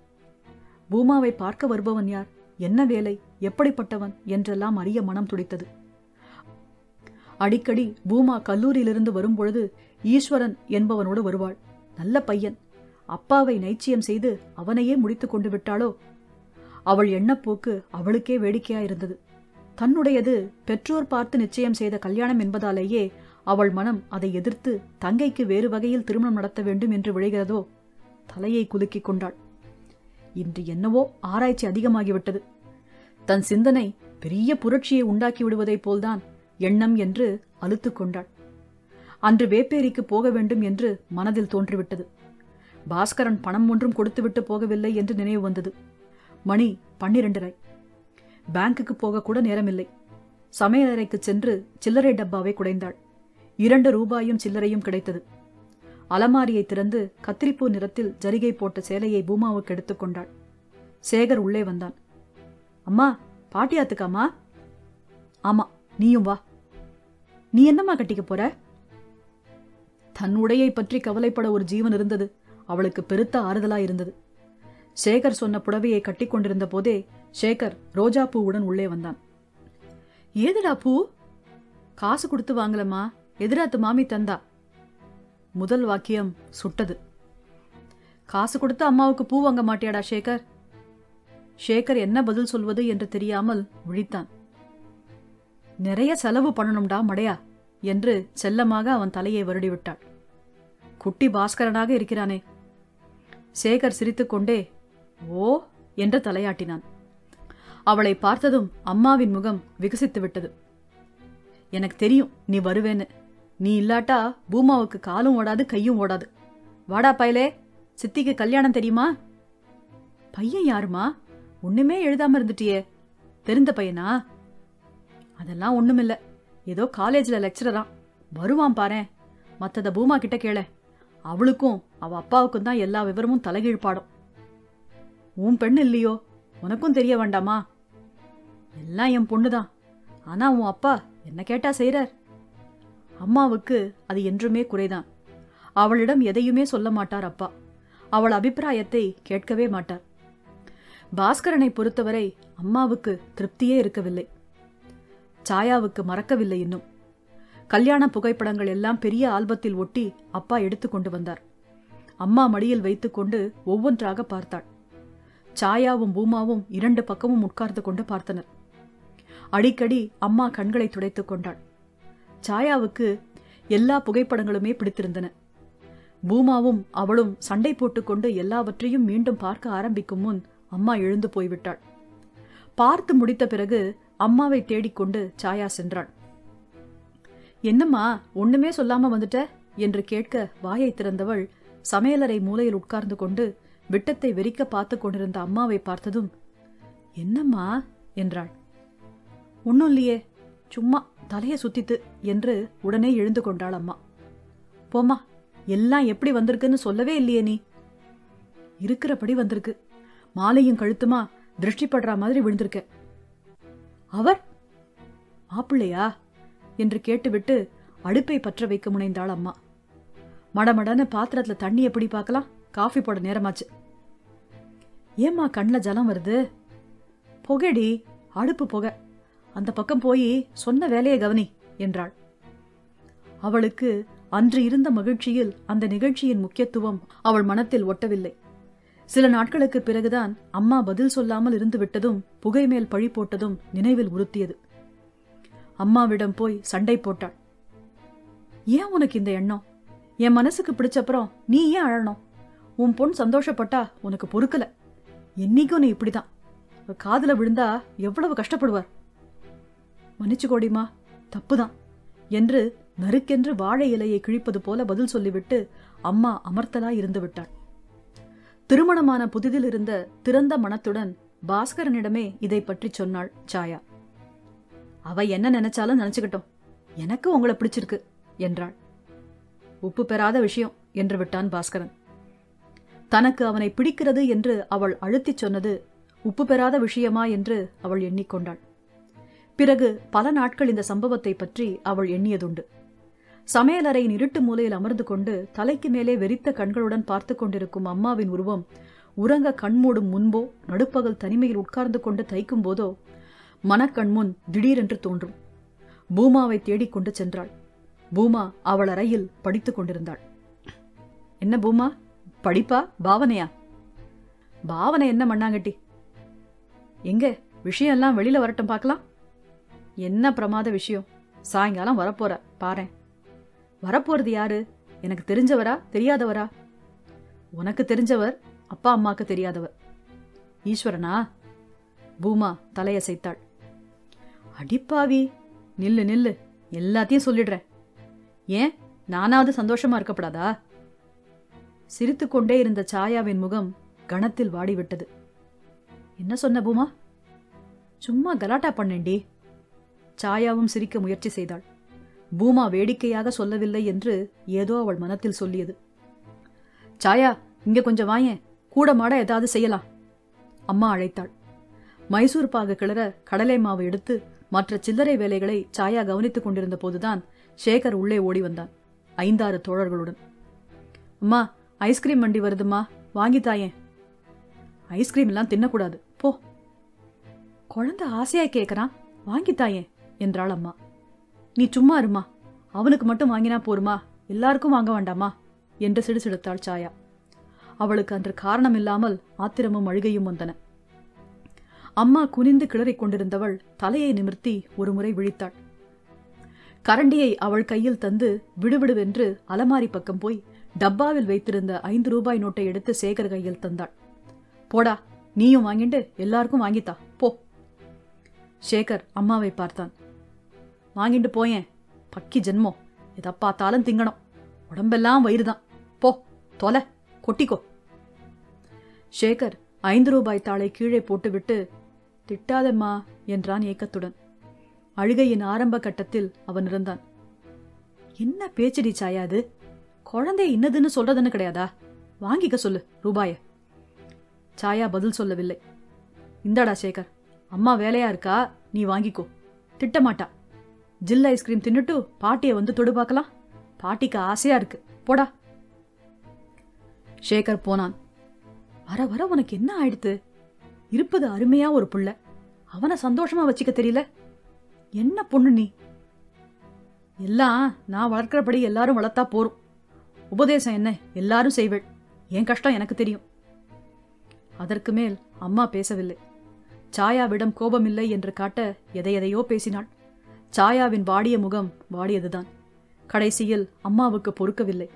பூமாவை பார்க்க வருபவன் யார் என்ன வேலை எப்படிப்பட்டவன் என்றெல்லாம் அறிய மனம் துடித்தது அடிக்கடி பூமா கல்லூரியிலிருந்து வரும்பொழுது ஈஸ்வரன் என்பவனோடு வருவாள் நல்ல பையன் அப்பாவை நைச்சியம் செய்து அவனையே முடித்துக் கொண்டு விட்டாளோ அவள் எண்ணப்போக்கு அவளுக்கே வேடிக்கையாயிருந்தது தன்னுடையது பெற்றோர் பார்த்து நிச்சயம் செய்த கல்யாணம் என்பதாலேயே அவள் மனம் அதை எதிர்த்து தங்கைக்கு வேறு வகையில் திருமணம் நடத்த வேண்டும் என்று விழைகிறதோ தலையை குலுக்கிக் கொண்டாள் இன்று என்னவோ ஆராய்ச்சி அதிகமாகிவிட்டது தன் சிந்தனை பெரிய புரட்சியை உண்டாக்கி விடுவதைப் போல்தான் எண்ணம் என்று அலுத்துக் கொண்டாள் அன்று வேப்பேரிக்கு போக வேண்டும் என்று மனதில் தோன்றிவிட்டது பாஸ்கரன் பணம் ஒன்றும் கொடுத்துவிட்டு போகவில்லை என்று நினைவு வந்தது மணி பன்னிரண்டரை பேங்குக்கு போக கூட நேரமில்லை சமையலறைக்கு சென்று சில்லறை டப்பாவை குடைந்தாள் இரண்டு ரூபாயும் சில்லறையும் கிடைத்தது அலமாரியை திறந்து கத்திரிப்பூ நிறத்தில் ஜரிகை போட்ட சேலையை பூமாவுக்கு எடுத்துக்கொண்டாள் சேகர் உள்ளே வந்தான் அம்மா பாட்டியாத்துக்காமா ஆமா நீயும் வா நீ என்னம்மா கட்டிக்க போற தன் உடையை பற்றி கவலைப்பட ஒரு ஜீவன் இருந்தது அவளுக்கு பெருத்த ஆறுதலா இருந்தது சேகர் சொன்ன புடவையை கட்டிக்கொண்டிருந்த போதே சேகர் ரோஜா பூவுடன் உள்ளே வந்தான் ஏதுடா பூ காசு கொடுத்து வாங்கலம்மா எதிராத்து மாமி தந்தா முதல் வாக்கியம் சுட்டது காசு கொடுத்து அம்மாவுக்கு பூ வாங்க மாட்டியாடா சேகர் சேகர் என்ன பதில் சொல்வது என்று தெரியாமல் விழித்தான் நிறைய செலவு பண்ணணும்டா மடையா என்று செல்லமாக அவன் தலையை வருடிவிட்டாள் குட்டி பாஸ்கரனாக இருக்கிறானே சேகர் சிரித்துக்கொண்டே ஓ என்று தலையாட்டினான் அவளை பார்த்ததும் அம்மாவின் முகம் விகசித்து விட்டது எனக்கு தெரியும் நீ வருவேன்னு நீ இல்லாட்டா பூமாவுக்கு காலும் ஓடாது கையும் ஓடாது வாடா பயலே சித்திக்கு கல்யாணம் தெரியுமா பையன் யாருமா ஒண்ணுமே எழுதாம இருந்துட்டியே தெரிந்த பையனா அதெல்லாம் ஒண்ணுமில்ல ஏதோ காலேஜ்ல லெக்சரரா வருவான் பாரேன் மத்தத பூமா கிட்ட கேள அவளுக்கும் அவ அப்பாவுக்கும் தான் எல்லா விவரமும் தலைகீழ் பாடும் உன் பெண் இல்லையோ உனக்கும் தெரிய வேண்டாமா எல்லாம் என் பொண்ணுதான் ஆனா உன் அப்பா என்ன கேட்டா செய்றார் அம்மாவுக்கு அது என்றுமே குறைதான் அவளிடம் எதையுமே சொல்ல மாட்டார் அப்பா அவள் அபிப்பிராயத்தை கேட்கவே மாட்டார் பாஸ்கரனை பொறுத்தவரை அம்மாவுக்கு திருப்தியே இருக்கவில்லை சாயாவுக்கு மறக்கவில்லை இன்னும் கல்யாண புகைப்படங்கள் எல்லாம் பெரிய ஆல்பத்தில் ஒட்டி அப்பா எடுத்து கொண்டு வந்தார் அம்மா மடியில் வைத்துக்கொண்டு ஒவ்வொன்றாக பார்த்தாள் சாயாவும் பூமாவும் இரண்டு பக்கமும் உட்கார்ந்து கொண்டு பார்த்தனர் அடிக்கடி அம்மா கண்களை துடைத்துக் கொண்டாள் சாயாவுக்கு எல்லா புகைப்படங்களுமே பிடித்திருந்தன பூமாவும் அவளும் சண்டை போட்டுக்கொண்டு எல்லாவற்றையும் மீண்டும் பார்க்க ஆரம்பிக்கும் முன் அம்மா எழுந்து போய்விட்டாள் பார்த்து முடித்த பிறகு அம்மாவை தேடிக்கொண்டு சாயா சென்றாள் என்னம்மா ஒண்ணுமே சொல்லாம வந்துட்ட என்று கேட்க வாயை திறந்தவள் சமையலறை மூலையில் உட்கார்ந்து கொண்டு விட்டத்தை வெறிக்க பார்த்து கொண்டிருந்த அம்மாவை பார்த்ததும் என்னம்மா என்றாள் ஒன்னும் இல்லையே சும்மா தலைய சுத்தித்து என்று உடனே எழுந்து கொண்டாள் அம்மா போம்மா எல்லாம் எப்படி வந்திருக்குன்னு சொல்லவே இல்லையே நீ இருக்கிறபடி வந்திருக்கு மாலையும் கழுத்துமா திருஷ்டி படுற மாதிரி விழுந்திருக்க அவர் மாப்பிள்ளையா என்று கேட்டுவிட்டு அடுப்பை பற்ற வைக்க முனைந்தாள் அம்மா மடமடன்னு பாத்திரத்துல தண்ணி எப்படி பார்க்கலாம் காஃபி போட நேரமாச்சு ஏம்மா கண்ணில் ஜலம் வருது புகைடி அடுப்பு புகை அந்த பக்கம் போய் சொன்ன வேலையை கவனி என்றாள் அவளுக்கு அன்று இருந்த மகிழ்ச்சியில் அந்த நிகழ்ச்சியின் முக்கியத்துவம் அவள் மனத்தில் ஒட்டவில்லை சில நாட்களுக்கு பிறகுதான் அம்மா பதில் சொல்லாமல் இருந்து விட்டதும் புகை மேல் பழி போட்டதும் நினைவில் உறுத்தியது அம்மாவிடம் போய் சண்டை போட்டாள் ஏன் உனக்கு இந்த எண்ணம் என் மனசுக்கு பிடிச்சப்புறம் நீ ஏன் அழணும் உன் பொண் சந்தோஷப்பட்டா உனக்கு பொறுக்கல என்னைக்கும் நீ இப்படிதான் அவ காதுல விழுந்தா எவ்வளவு கஷ்டப்படுவார் மன்னிச்சுக்கோடிமா தப்புதான் என்று நறுக்கென்று வாழை இலையை கிழிப்பது போல பதில் சொல்லிவிட்டு அம்மா அமர்த்தலா இருந்து விட்டாள் திருமணமான புதிதில் இருந்த திறந்த மனத்துடன் பாஸ்கரனிடமே இதை பற்றி சொன்னாள் சாயா அவ என்ன நினைச்சாலும் நினைச்சுக்கிட்டோம் எனக்கு உங்களை பிடிச்சிருக்கு என்றாள் உப்பு பெறாத விஷயம் என்று விட்டான் பாஸ்கரன் தனக்கு அவனை பிடிக்கிறது என்று அவள் அழுத்திச் சொன்னது உப்பு பெறாத விஷயமா என்று அவள் எண்ணிக்கொண்டாள் பிறகு பல நாட்கள் இந்த சம்பவத்தை பற்றி அவள் எண்ணியதுண்டு சமையலறையின் இருட்டு மூலையில் அமர்ந்து கொண்டு தலைக்கு மேலே வெறித்த கண்களுடன் பார்த்து கொண்டிருக்கும் அம்மாவின் உருவம் உறங்க கண்மூடும் முன்போ நடுப்பகல் தனிமையில் உட்கார்ந்து கொண்டு தைக்கும் போதோ மனக்கண் முன் திடீரென்று தோன்றும் பூமாவை தேடிக் கொண்டு சென்றாள் பூமா அவள் அறையில் படித்துக் கொண்டிருந்தாள் என்ன பூமா படிப்பா பாவனையா பாவனை என்ன மண்ணாங்கட்டி எங்க விஷயம் எல்லாம் வெளியில வரட்டும் பார்க்கலாம் என்ன பிரமாத விஷயம் சாயங்காலம் வரப்போற பாரேன் வரப்போறது யாரு எனக்கு தெரிஞ்சவரா தெரியாதவரா உனக்கு தெரிஞ்சவர் அப்பா அம்மாக்கு தெரியாதவர் ஈஸ்வரனா பூமா தலையசைத்தாள் அடிப்பாவி நில்லு நில்லு எல்லாத்தையும் சொல்லிடுறேன் ஏன் நானாவது சந்தோஷமா இருக்கப்படாதா சிரித்துக்கொண்டே இருந்த சாயாவின் முகம் கணத்தில் வாடிவிட்டது என்ன சொன்ன பூமா சும்மா கலாட்டா பண்ணேண்டி சாயாவும் சிரிக்க முயற்சி செய்தாள் பூமா வேடிக்கையாக சொல்லவில்லை என்று ஏதோ அவள் மனத்தில் சொல்லியது சாயா இங்க கொஞ்சம் வாயேன் கூட மாட ஏதாவது செய்யலாம் அம்மா அழைத்தாள் மைசூர் பாகு கிளற கடலை மாவு எடுத்து மற்ற சில்லறை வேலைகளை சாயா கவனித்துக் கொண்டிருந்த போதுதான் சேகர் உள்ளே ஓடி வந்தான் ஐந்தாறு தோழர்களுடன் அம்மா ஐஸ்கிரீம் வண்டி வருதுமா வாங்கி தாயேன் ஐஸ்கிரீம் எல்லாம் தின்னக்கூடாது போ குழந்தை ஆசையா கேட்கறான் வாங்கி தாயேன் என்றாள் அம்மா நீ சும்மா இருமா அவனுக்கு மட்டும் வாங்கினா போருமா எல்லாருக்கும் வாங்க வேண்டாமா என்று சிடுசிடுத்தாள் சாயா அவளுக்கு அன்று காரணமில்லாமல் ஆத்திரமும் அழுகையும் வந்தன அம்மா குனிந்து கிளறிக் கொண்டிருந்தவள் தலையை நிமிர்த்தி ஒருமுறை விழித்தாள் கரண்டியை அவள் கையில் தந்து விடுவிடுவென்று அலமாரி பக்கம் போய் டப்பாவில் வைத்திருந்த ஐந்து ரூபாய் நோட்டை எடுத்து சேகர் கையில் தந்தாள் போடா நீயும் வாங்கிட்டு எல்லாருக்கும் வாங்கித்தா போ சேகர் அம்மாவை பார்த்தான் வாங்கிட்டு போயேன் பக்கி ஜென்மம் எதை பார்த்தாலும் திங்கணும் உடம்பெல்லாம் வயிறுதான் போ தொலை கொட்டிக்கோ சேகர் ஐந்து ரூபாய் தாளை கீழே போட்டுவிட்டு திட்டாதம்மா என்றான் ஏக்கத்துடன் அழுகையின் ஆரம்ப கட்டத்தில் அவன் இருந்தான் என்ன பேச்சடி சாயா அது குழந்தை இன்னதுன்னு சொல்றதுன்னு கிடையாதா வாங்கிக்க சொல்லு ரூபாய சாயா பதில் சொல்லவில்லை இந்தாடா சேகர் அம்மா வேலையா இருக்கா நீ வாங்கிக்கோ திட்டமாட்டா ஜில் ஐஸ்கிரீம் தின்னுட்டு பாட்டிய வந்து தொடு பார்க்கலாம் பாட்டிக்கு ஆசையா இருக்கு போடா சேகர் போனான் வர வர உனக்கு என்ன ஆயிடுத்து இருப்பது அருமையா ஒரு புள்ள அவனை சந்தோஷமா வச்சுக்க தெரியல என்ன பொண்ணு நீ எல்லாம் நான் வளர்க்கிறபடி எல்லாரும் வளர்த்தா போரும் உபதேசம் என்ன எல்லாரும் செய்வள் என் கஷ்டம் எனக்கு தெரியும் அதற்கு மேல் அம்மா பேசவில்லை சாயாவிடம் கோபமில்லை என்று காட்ட எதை எதையோ பேசினாள் சாயாவின் வாடிய முகம் வாடியதுதான் கடைசியில் அம்மாவுக்கு பொறுக்கவில்லை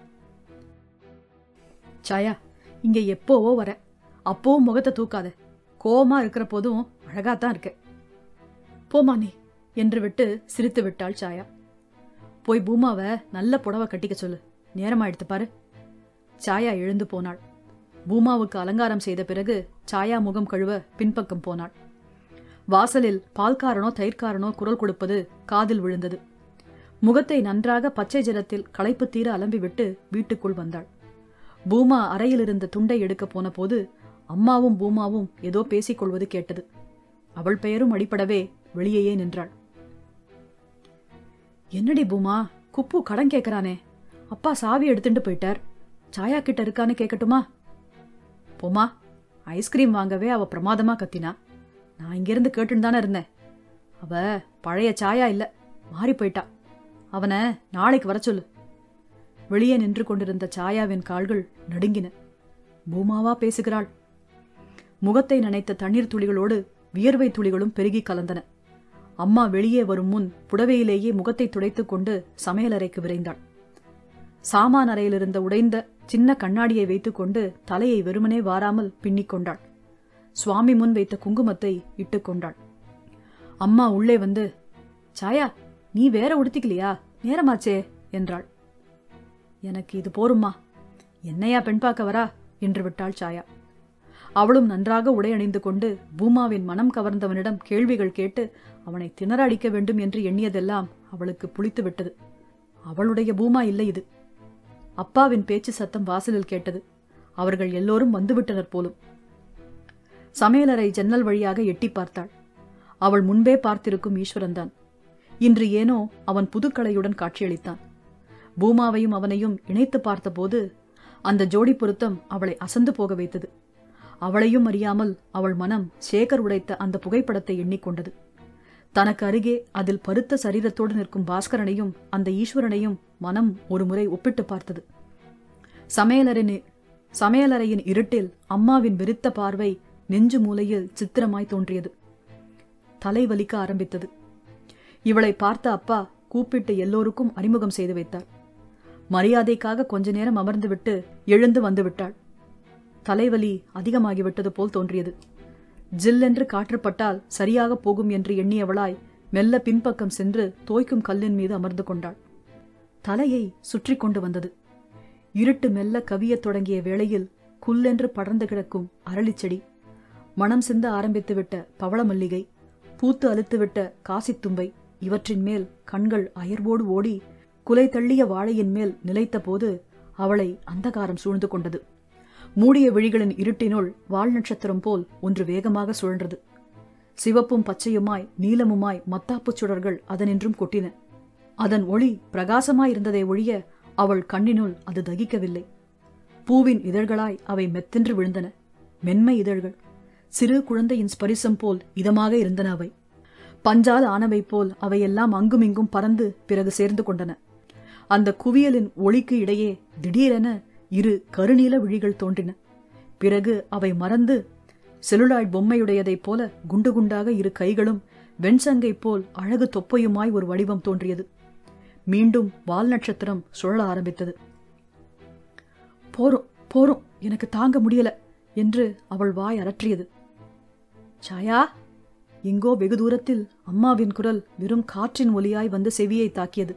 சாயா இங்க எப்போவோ வர அப்போவும் முகத்தை தூக்காத கோவமா இருக்கிற போதும் அழகாத்தான் இருக்க போமா நீ என்று விட்டு சிரித்து விட்டாள் சாயா போய் பூமாவை நல்ல புடவை கட்டிக்க சொல்லு நேரமாயிடுத்து பாரு சாயா எழுந்து போனாள் பூமாவுக்கு அலங்காரம் செய்த பிறகு சாயா முகம் கழுவ பின்பக்கம் போனாள் வாசலில் பால்காரனோ தயிர்காரனோ குரல் கொடுப்பது காதில் விழுந்தது முகத்தை நன்றாக பச்சை ஜலத்தில் களைப்பு தீர அலம்பிவிட்டு வீட்டுக்குள் வந்தாள் பூமா அறையில் இருந்த துண்டை எடுக்கப் போன போது அம்மாவும் பூமாவும் ஏதோ பேசிக் கொள்வது கேட்டது அவள் பெயரும் அடிப்படவே வெளியேயே நின்றாள் என்னடி பூமா குப்பு கடன் கேட்கறானே அப்பா சாவி எடுத்துட்டு போயிட்டார் சாயா கிட்ட இருக்கான்னு கேட்கட்டுமா போமா ஐஸ்கிரீம் வாங்கவே அவ பிரமாதமா கத்தினா நான் இங்கிருந்து கேட்டுன்னு தானே இருந்தேன் அவ பழைய சாயா இல்ல மாறி போயிட்டா அவனை நாளைக்கு வர சொல்லு வெளியே நின்று கொண்டிருந்த சாயாவின் கால்கள் நடுங்கின பூமாவா பேசுகிறாள் முகத்தை நனைத்த தண்ணீர் துளிகளோடு வியர்வை துளிகளும் பெருகி கலந்தன அம்மா வெளியே வரும் முன் புடவையிலேயே முகத்தை துடைத்துக் கொண்டு சமையலறைக்கு விரைந்தாள் சாமான் அறையில் இருந்த உடைந்த சின்ன கண்ணாடியை வைத்துக்கொண்டு தலையை வெறுமனே வாராமல் பின்னிக் கொண்டாள் சுவாமி முன் வைத்த குங்குமத்தை இட்டுக்கொண்டாள் அம்மா உள்ளே வந்து சாயா நீ வேற உடுத்திக்கலையா நேரமாச்சே என்றாள் எனக்கு இது போரும்மா என்னையா பெண் பார்க்க வரா என்று விட்டாள் சாயா அவளும் நன்றாக உடை அணிந்து கொண்டு பூமாவின் மனம் கவர்ந்தவனிடம் கேள்விகள் கேட்டு அவனை திணற அடிக்க வேண்டும் என்று எண்ணியதெல்லாம் அவளுக்கு புளித்து விட்டது அவளுடைய பூமா இல்லை இது அப்பாவின் பேச்சு சத்தம் வாசலில் கேட்டது அவர்கள் எல்லோரும் வந்துவிட்டனர் போலும் சமையலறை ஜன்னல் வழியாக எட்டி பார்த்தாள் அவள் முன்பே பார்த்திருக்கும் ஈஸ்வரன்தான் இன்று ஏனோ அவன் புதுக்கலையுடன் காட்சியளித்தான் பூமாவையும் அவனையும் இணைத்து பார்த்தபோது அந்த ஜோடி பொருத்தம் அவளை அசந்து போக வைத்தது அவளையும் அறியாமல் அவள் மனம் சேகர் உடைத்த அந்த புகைப்படத்தை எண்ணிக்கொண்டது தனக்கு அருகே அதில் பருத்த சரீரத்தோடு நிற்கும் பாஸ்கரனையும் அந்த ஈஸ்வரனையும் மனம் ஒருமுறை ஒப்பிட்டு பார்த்தது சமையலறின் சமையலறையின் இருட்டில் அம்மாவின் வெறித்த பார்வை நெஞ்சு மூலையில் சித்திரமாய் தோன்றியது தலை வலிக்க ஆரம்பித்தது இவளை பார்த்த அப்பா கூப்பிட்டு எல்லோருக்கும் அறிமுகம் செய்து வைத்தார் மரியாதைக்காக கொஞ்ச நேரம் அமர்ந்துவிட்டு எழுந்து வந்து விட்டாள் தலைவலி அதிகமாகிவிட்டது போல் தோன்றியது ஜில்லென்று காற்றுப்பட்டால் சரியாக போகும் என்று எண்ணியவளாய் மெல்ல பின்பக்கம் சென்று தோய்க்கும் கல்லின் மீது அமர்ந்து கொண்டாள் தலையை சுற்றி கொண்டு வந்தது இருட்டு மெல்ல கவியத் தொடங்கிய வேளையில் குல்லென்று படர்ந்து கிடக்கும் அரளிச்செடி மனம் சிந்த ஆரம்பித்துவிட்ட பவள மல்லிகை பூத்து அழுத்துவிட்ட காசித்தும்பை இவற்றின் மேல் கண்கள் அயர்வோடு ஓடி குலை தள்ளிய வாழையின் மேல் நிலைத்தபோது அவளை அந்தகாரம் சூழ்ந்து கொண்டது மூடிய விழிகளின் இருட்டினுள் வால் நட்சத்திரம் போல் ஒன்று வேகமாக சுழன்றது சிவப்பும் பச்சையுமாய் நீலமுமாய் மத்தாப்புச் சுடர்கள் அதனின்றும் கொட்டின அதன் ஒளி பிரகாசமாயிருந்ததை ஒழிய அவள் கண்ணினுள் அது தகிக்கவில்லை பூவின் இதழ்களாய் அவை மெத்தென்று விழுந்தன மென்மை இதழ்கள் சிறு குழந்தையின் ஸ்பரிசம் போல் இதமாக இருந்தன அவை பஞ்சால் ஆனவை போல் அவையெல்லாம் அங்குமிங்கும் பறந்து பிறகு சேர்ந்து கொண்டன அந்த குவியலின் ஒளிக்கு இடையே திடீரென இரு கருநீல விழிகள் தோன்றின பிறகு அவை மறந்து செலுலாய்ட் பொம்மையுடையதைப் போல குண்டு குண்டாக இரு கைகளும் வெண்சங்கை போல் அழகு தொப்பையுமாய் ஒரு வடிவம் தோன்றியது மீண்டும் வால் நட்சத்திரம் சுழல ஆரம்பித்தது போரும் போரும் எனக்கு தாங்க முடியல என்று அவள் வாய் அரற்றியது சாயா எங்கோ வெகு தூரத்தில் அம்மாவின் குரல் வெறும் காற்றின் ஒலியாய் வந்து செவியை தாக்கியது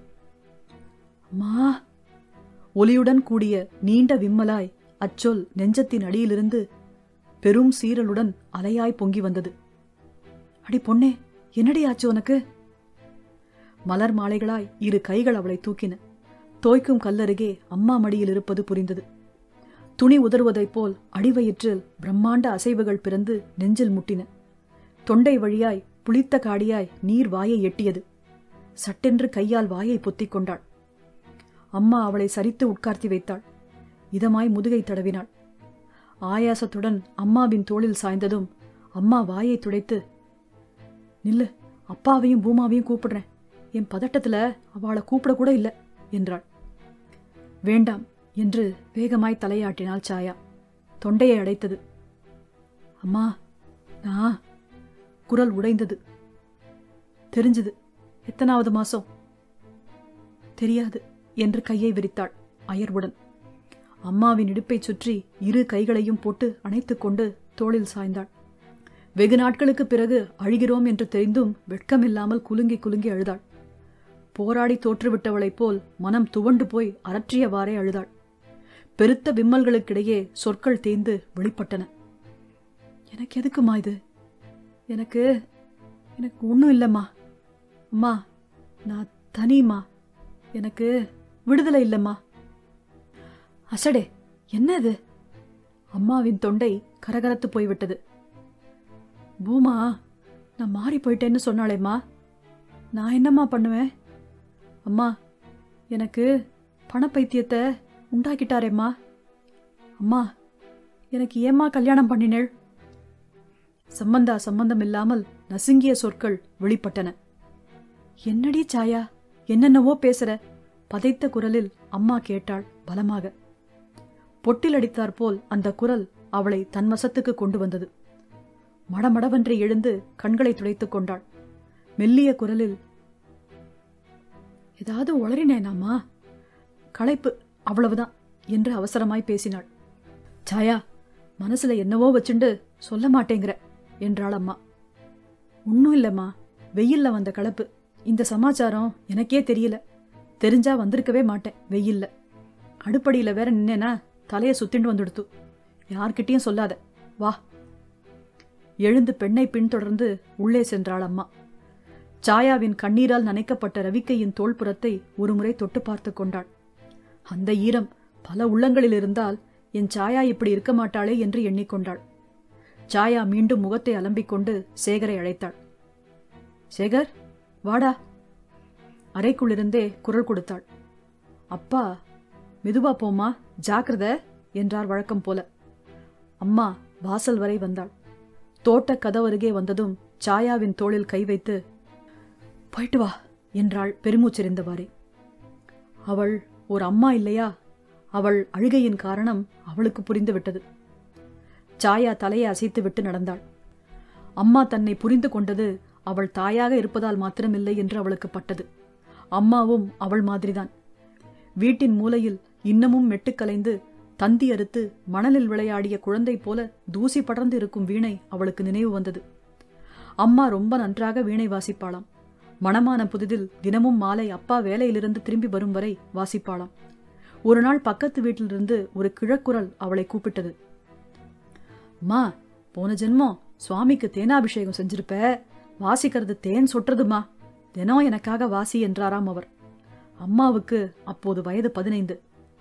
அம்மா ஒலியுடன் கூடிய நீண்ட விம்மலாய் அச்சொல் நெஞ்சத்தின் அடியிலிருந்து பெரும் சீரலுடன் அலையாய் பொங்கி வந்தது அடி பொன்னே என்னடி ஆச்சு உனக்கு மலர் மாலைகளாய் இரு கைகள் அவளை தூக்கின தோய்க்கும் கல்லருகே அம்மா மடியில் இருப்பது புரிந்தது துணி உதறுவதைப் போல் அடிவயிற்றில் பிரம்மாண்ட அசைவுகள் பிறந்து நெஞ்சில் முட்டின தொண்டை வழியாய் புளித்த காடியாய் நீர் வாயை எட்டியது சட்டென்று கையால் வாயை பொத்திக் கொண்டாள் அம்மா அவளை சரித்து உட்கார்த்தி வைத்தாள் இதமாய் முதுகை தடவினாள் ஆயாசத்துடன் அம்மாவின் தோளில் சாய்ந்ததும் அம்மா வாயை துடைத்து நில்லு அப்பாவையும் பூமாவையும் கூப்பிடுறேன் என் பதட்டத்துல அவளை கூப்பிட கூட இல்ல என்றாள் வேண்டாம் என்று வேகமாய் தலையாட்டினாள் சாயா தொண்டையை அடைத்தது அம்மா நான் குரல் உடைந்தது தெரிஞ்சது எத்தனாவது மாசம் தெரியாது என்று கையை விரித்தாள் அயர்வுடன் அம்மாவின் இடுப்பைச் சுற்றி இரு கைகளையும் போட்டு அணைத்துக் கொண்டு தோளில் சாய்ந்தாள் வெகு நாட்களுக்குப் பிறகு அழுகிறோம் என்று தெரிந்தும் வெட்கமில்லாமல் குலுங்கி குலுங்கி அழுதாள் போராடி தோற்றுவிட்டவளைப் போல் மனம் துவண்டு போய் அரற்றியவாறே அழுதாள் பெருத்த விம்மல்களுக்கிடையே சொற்கள் தேய்ந்து வெளிப்பட்டன எனக்கு எதுக்குமா இது எனக்கு எனக்கு ஒன்றும் இல்லைம்மா அம்மா நான் தனிம்மா எனக்கு விடுதலை இல்லைம்மா அசடே என்ன இது அம்மாவின் தொண்டை கரகரத்து போய்விட்டது பூமா நான் மாறி போயிட்டேன்னு சொன்னாளேம்மா நான் என்னம்மா பண்ணுவேன் அம்மா எனக்கு பணப்பைத்தியத்தை உண்டாக்கிட்டாரேம்மா அம்மா எனக்கு ஏம்மா கல்யாணம் பண்ணினேள் சம்பந்தா சம்பந்தம் இல்லாமல் நசுங்கிய சொற்கள் வெளிப்பட்டன என்னடி சாயா என்னென்னவோ பேசுற பதைத்த குரலில் அம்மா கேட்டாள் பலமாக பொட்டில் அடித்தாற்போல் அந்த குரல் அவளை தன் வசத்துக்கு கொண்டு வந்தது மடமடவென்று எழுந்து கண்களை துடைத்துக் கொண்டாள் மெல்லிய குரலில் ஏதாவது உளறினேனாமா களைப்பு அவ்வளவுதான் என்று அவசரமாய் பேசினாள் சாயா மனசுல என்னவோ வச்சுண்டு சொல்ல மாட்டேங்கிற என்றாள் அம்மா ஒன்றும் இல்லைம்மா வெயில்ல வந்த கலப்பு இந்த சமாச்சாரம் எனக்கே தெரியல தெரிஞ்சா வந்திருக்கவே மாட்டேன் வெயில்ல அடுப்படியில வேற நின்னேனா தலைய சுத்திண்டு வந்துடுத்து யார்கிட்டயும் சொல்லாத வா எழுந்து பெண்ணை பின்தொடர்ந்து உள்ளே சென்றாள் அம்மா சாயாவின் கண்ணீரால் நனைக்கப்பட்ட ரவிக்கையின் தோள்புறத்தை ஒருமுறை தொட்டு பார்த்து கொண்டாள் அந்த ஈரம் பல உள்ளங்களில் இருந்தால் என் சாயா இப்படி இருக்க மாட்டாளே என்று எண்ணிக்கொண்டாள் சாயா மீண்டும் முகத்தை அலம்பிக் கொண்டு சேகரை அழைத்தாள் சேகர் வாடா அறைக்குள்ளிருந்தே குரல் கொடுத்தாள் அப்பா மெதுவா போமா ஜாக்கிரத என்றார் வழக்கம் போல அம்மா வாசல் வரை வந்தாள் தோட்ட கதவருகே வந்ததும் சாயாவின் தோளில் கை வைத்து போயிட்டு வா என்றாள் பெருமூச்செறிந்தவாறே அவள் ஒரு அம்மா இல்லையா அவள் அழுகையின் காரணம் அவளுக்கு புரிந்துவிட்டது சாயா தலையை அசைத்து விட்டு நடந்தாள் அம்மா தன்னை புரிந்து கொண்டது அவள் தாயாக இருப்பதால் மாத்திரமில்லை என்று அவளுக்கு பட்டது அம்மாவும் அவள் மாதிரிதான் வீட்டின் மூலையில் இன்னமும் மெட்டுக்கலைந்து தந்தி அறுத்து மணலில் விளையாடிய குழந்தை போல தூசி படர்ந்து இருக்கும் வீணை அவளுக்கு நினைவு வந்தது அம்மா ரொம்ப நன்றாக வீணை வாசிப்பாளாம் மணமான புதிதில் தினமும் மாலை அப்பா வேலையிலிருந்து திரும்பி வரும் வரை வாசிப்பாளாம் ஒரு நாள் பக்கத்து வீட்டிலிருந்து ஒரு கிழக்குரல் அவளை கூப்பிட்டது அம்மா போன ஜென்மம் சுவாமிக்கு தேனாபிஷேகம் செஞ்சிருப்ப வாசிக்கிறது தேன் சொட்டுறதுமா தினம் எனக்காக வாசி என்றாராம் அவர் அம்மாவுக்கு அப்போது வயது பதினைந்து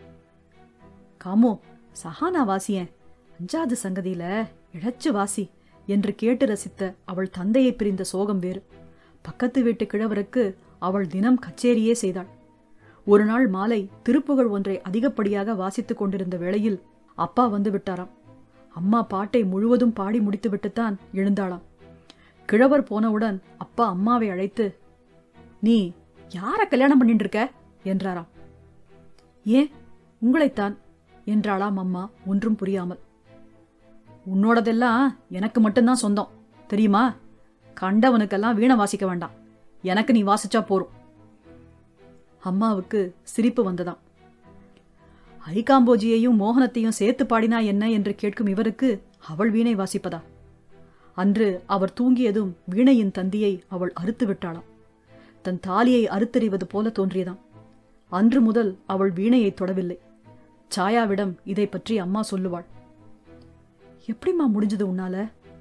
காமோ சஹானா வாசியேன் அஞ்சாவது சங்கதியில இழைச்சு வாசி என்று கேட்டு ரசித்த அவள் தந்தையை பிரிந்த சோகம் வேறு பக்கத்து வீட்டு கிழவருக்கு அவள் தினம் கச்சேரியே செய்தாள் ஒரு நாள் மாலை திருப்புகழ் ஒன்றை அதிகப்படியாக வாசித்துக் கொண்டிருந்த வேளையில் அப்பா வந்து விட்டாராம் அம்மா பாட்டை முழுவதும் பாடி முடித்துவிட்டுத்தான் எழுந்தாளாம் கிழவர் போனவுடன் அப்பா அம்மாவை அழைத்து நீ யார கல்யாணம் பண்ணிட்டு இருக்க என்றாராம் ஏன் உங்களைத்தான் என்றாளாம் அம்மா ஒன்றும் புரியாமல் உன்னோடதெல்லாம் எனக்கு மட்டும்தான் சொந்தம் தெரியுமா கண்டவனுக்கெல்லாம் வீணை வாசிக்க வேண்டாம் எனக்கு நீ வாசிச்சா போரும் அம்மாவுக்கு சிரிப்பு வந்ததாம் ஐகாம்போஜியையும் மோகனத்தையும் சேர்த்து பாடினா என்ன என்று கேட்கும் இவருக்கு அவள் வீணை வாசிப்பதா அன்று அவர் தூங்கியதும் வீணையின் தந்தியை அவள் அறுத்து விட்டாளாம் தன் தாலியை அறுத்தறிவது போல தோன்றியதாம் அன்று முதல் அவள் வீணையை தொடவில்லை சாயாவிடம் இதை பற்றி அம்மா சொல்லுவாள் எப்படிம்மா முடிஞ்சது உன்னால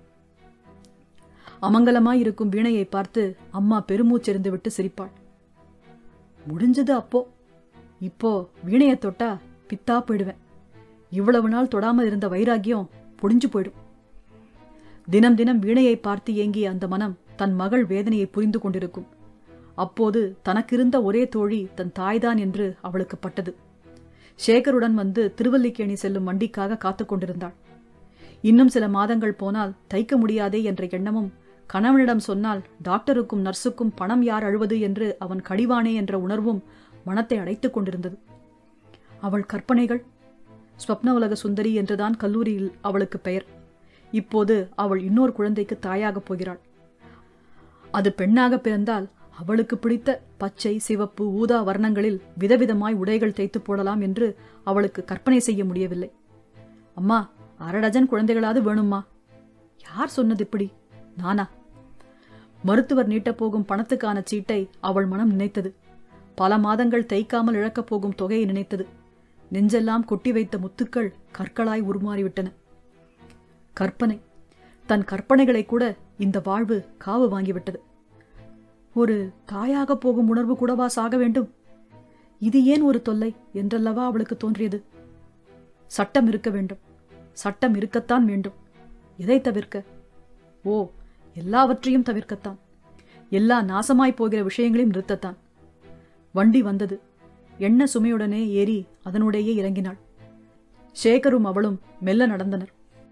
அமங்கலமாய் இருக்கும் வீணையை பார்த்து அம்மா பெருமூச்செறிந்து விட்டு சிரிப்பாள் முடிஞ்சது அப்போ இப்போ வீணையை தொட்டா பித்தா போயிடுவேன் இவ்வளவு நாள் தொடாமல் இருந்த வைராகியம் பொடிஞ்சு போயிடும் தினம் தினம் வீணையை பார்த்து ஏங்கிய அந்த மனம் தன் மகள் வேதனையை புரிந்து கொண்டிருக்கும் அப்போது தனக்கிருந்த ஒரே தோழி தன் தாய்தான் என்று அவளுக்கு பட்டது சேகருடன் வந்து திருவல்லிக்கேணி செல்லும் வண்டிக்காக காத்துக் கொண்டிருந்தாள் இன்னும் சில மாதங்கள் போனால் தைக்க முடியாதே என்ற எண்ணமும் கணவனிடம் சொன்னால் டாக்டருக்கும் நர்சுக்கும் பணம் யார் அழுவது என்று அவன் கடிவானே என்ற உணர்வும் மனத்தை அடைத்துக் கொண்டிருந்தது அவள் கற்பனைகள் ஸ்வப்ன உலக சுந்தரி என்றுதான் கல்லூரியில் அவளுக்கு பெயர் இப்போது அவள் இன்னொரு குழந்தைக்கு தாயாகப் போகிறாள் அது பெண்ணாக பிறந்தால் அவளுக்கு பிடித்த பச்சை சிவப்பு ஊதா வர்ணங்களில் விதவிதமாய் உடைகள் தைத்து போடலாம் என்று அவளுக்கு கற்பனை செய்ய முடியவில்லை அம்மா அரை டஜன் குழந்தைகளாவது வேணும்மா யார் சொன்னது இப்படி நானா மருத்துவர் நீட்டப் போகும் பணத்துக்கான சீட்டை அவள் மனம் நினைத்தது பல மாதங்கள் தைக்காமல் இழக்கப் போகும் தொகையை நினைத்தது நெஞ்செல்லாம் கொட்டி வைத்த முத்துக்கள் கற்களாய் உருமாறிவிட்டன கற்பனை தன் கற்பனைகளை கூட இந்த வாழ்வு காவு வாங்கிவிட்டது ஒரு தாயாக போகும் உணர்வு கூடவா சாக வேண்டும் இது ஏன் ஒரு தொல்லை என்றல்லவா அவளுக்கு தோன்றியது சட்டம் இருக்க வேண்டும் சட்டம் இருக்கத்தான் வேண்டும் எதை தவிர்க்க ஓ எல்லாவற்றையும் தவிர்க்கத்தான் எல்லா நாசமாய் போகிற விஷயங்களையும் நிறுத்தத்தான் வண்டி வந்தது எண்ண சுமையுடனே ஏறி அதனுடையே இறங்கினாள் சேகரும் அவளும் மெல்ல நடந்தனர்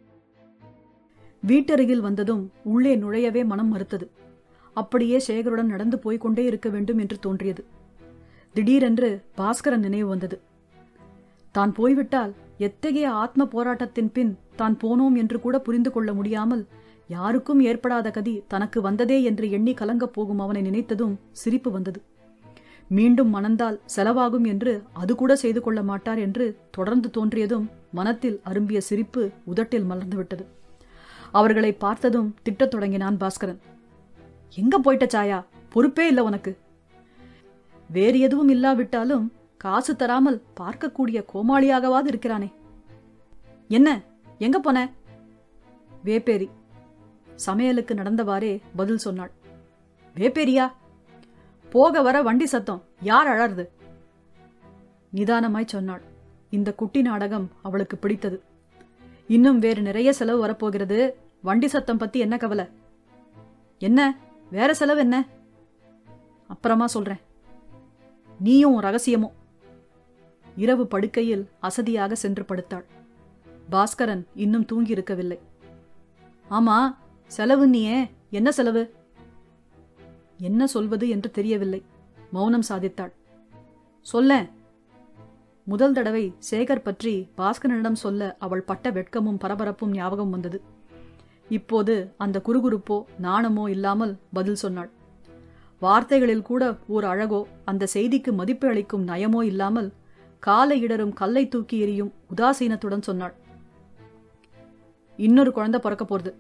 வீட்டருகில் வந்ததும் உள்ளே நுழையவே மனம் மறுத்தது அப்படியே சேகருடன் நடந்து போய்க் கொண்டே இருக்க வேண்டும் என்று தோன்றியது திடீரென்று பாஸ்கரன் நினைவு வந்தது தான் போய்விட்டால் எத்தகைய ஆத்ம போராட்டத்தின் பின் தான் போனோம் என்று கூட புரிந்து கொள்ள முடியாமல் யாருக்கும் ஏற்படாத கதி தனக்கு வந்ததே என்று எண்ணி கலங்கப் போகும் அவனை நினைத்ததும் சிரிப்பு வந்தது மீண்டும் மணந்தால் செலவாகும் என்று அது கூட செய்து கொள்ள மாட்டார் என்று தொடர்ந்து தோன்றியதும் மனத்தில் அரும்பிய சிரிப்பு உதட்டில் மலர்ந்துவிட்டது அவர்களை பார்த்ததும் திட்டத் தொடங்கினான் பாஸ்கரன் எங்க போயிட்ட சாயா பொறுப்பே இல்ல உனக்கு வேறு எதுவும் இல்லாவிட்டாலும் காசு தராமல் பார்க்கக்கூடிய கோமாளியாகவாது இருக்கிறானே என்ன எங்க போன வேப்பேரி சமையலுக்கு நடந்தவாறே பதில் சொன்னாள் வேப்பேரியா போக வர வண்டி சத்தம் யார் அழறது நிதானமாய் சொன்னாள் இந்த குட்டி நாடகம் அவளுக்கு பிடித்தது இன்னும் வேறு நிறைய செலவு வரப்போகிறது வண்டி சத்தம் பத்தி என்ன கவலை என்ன வேற செலவு என்ன அப்புறமா சொல்றேன் நீயும் உன் ரகசியமும் இரவு படுக்கையில் அசதியாக சென்று படுத்தாள் பாஸ்கரன் இன்னும் தூங்கியிருக்கவில்லை ஆமா செலவு நீயே என்ன செலவு என்ன சொல்வது என்று தெரியவில்லை மௌனம் சாதித்தாள் சொல்ல முதல் தடவை சேகர் பற்றி பாஸ்கரனிடம் சொல்ல அவள் பட்ட வெட்கமும் பரபரப்பும் ஞாபகம் வந்தது இப்போது அந்த குறுகுறுப்போ நாணமோ இல்லாமல் பதில் சொன்னாள் வார்த்தைகளில் கூட ஓர் அழகோ அந்த செய்திக்கு மதிப்பு அளிக்கும் நயமோ இல்லாமல் காலை இடரும் கல்லை தூக்கி எறியும் உதாசீனத்துடன் சொன்னாள் இன்னொரு குழந்தை பிறக்க போறது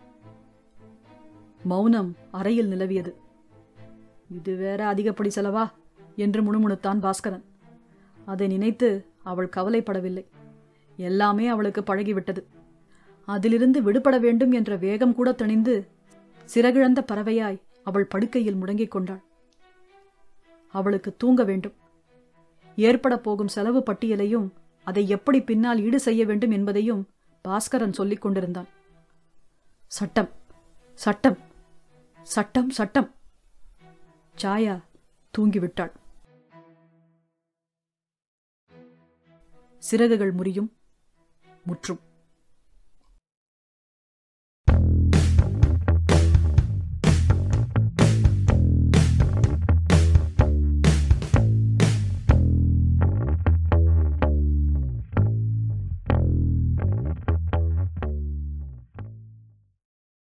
மௌனம் அறையில் நிலவியது இது வேற அதிகப்படி செலவா என்று முணுமுணுத்தான் பாஸ்கரன் அதை நினைத்து அவள் கவலைப்படவில்லை எல்லாமே அவளுக்கு பழகிவிட்டது அதிலிருந்து விடுபட வேண்டும் என்ற வேகம் கூட தணிந்து சிறகிழந்த பறவையாய் அவள் படுக்கையில் முடங்கிக் கொண்டாள் அவளுக்கு தூங்க வேண்டும் ஏற்பட போகும் செலவு பட்டியலையும் அதை எப்படி பின்னால் ஈடு செய்ய வேண்டும் என்பதையும் பாஸ்கரன் சொல்லிக் கொண்டிருந்தான் சட்டம் சட்டம் சட்டம் சட்டம் சாயா தூங்கிவிட்டாள் சிறகுகள் முறியும் முற்றும்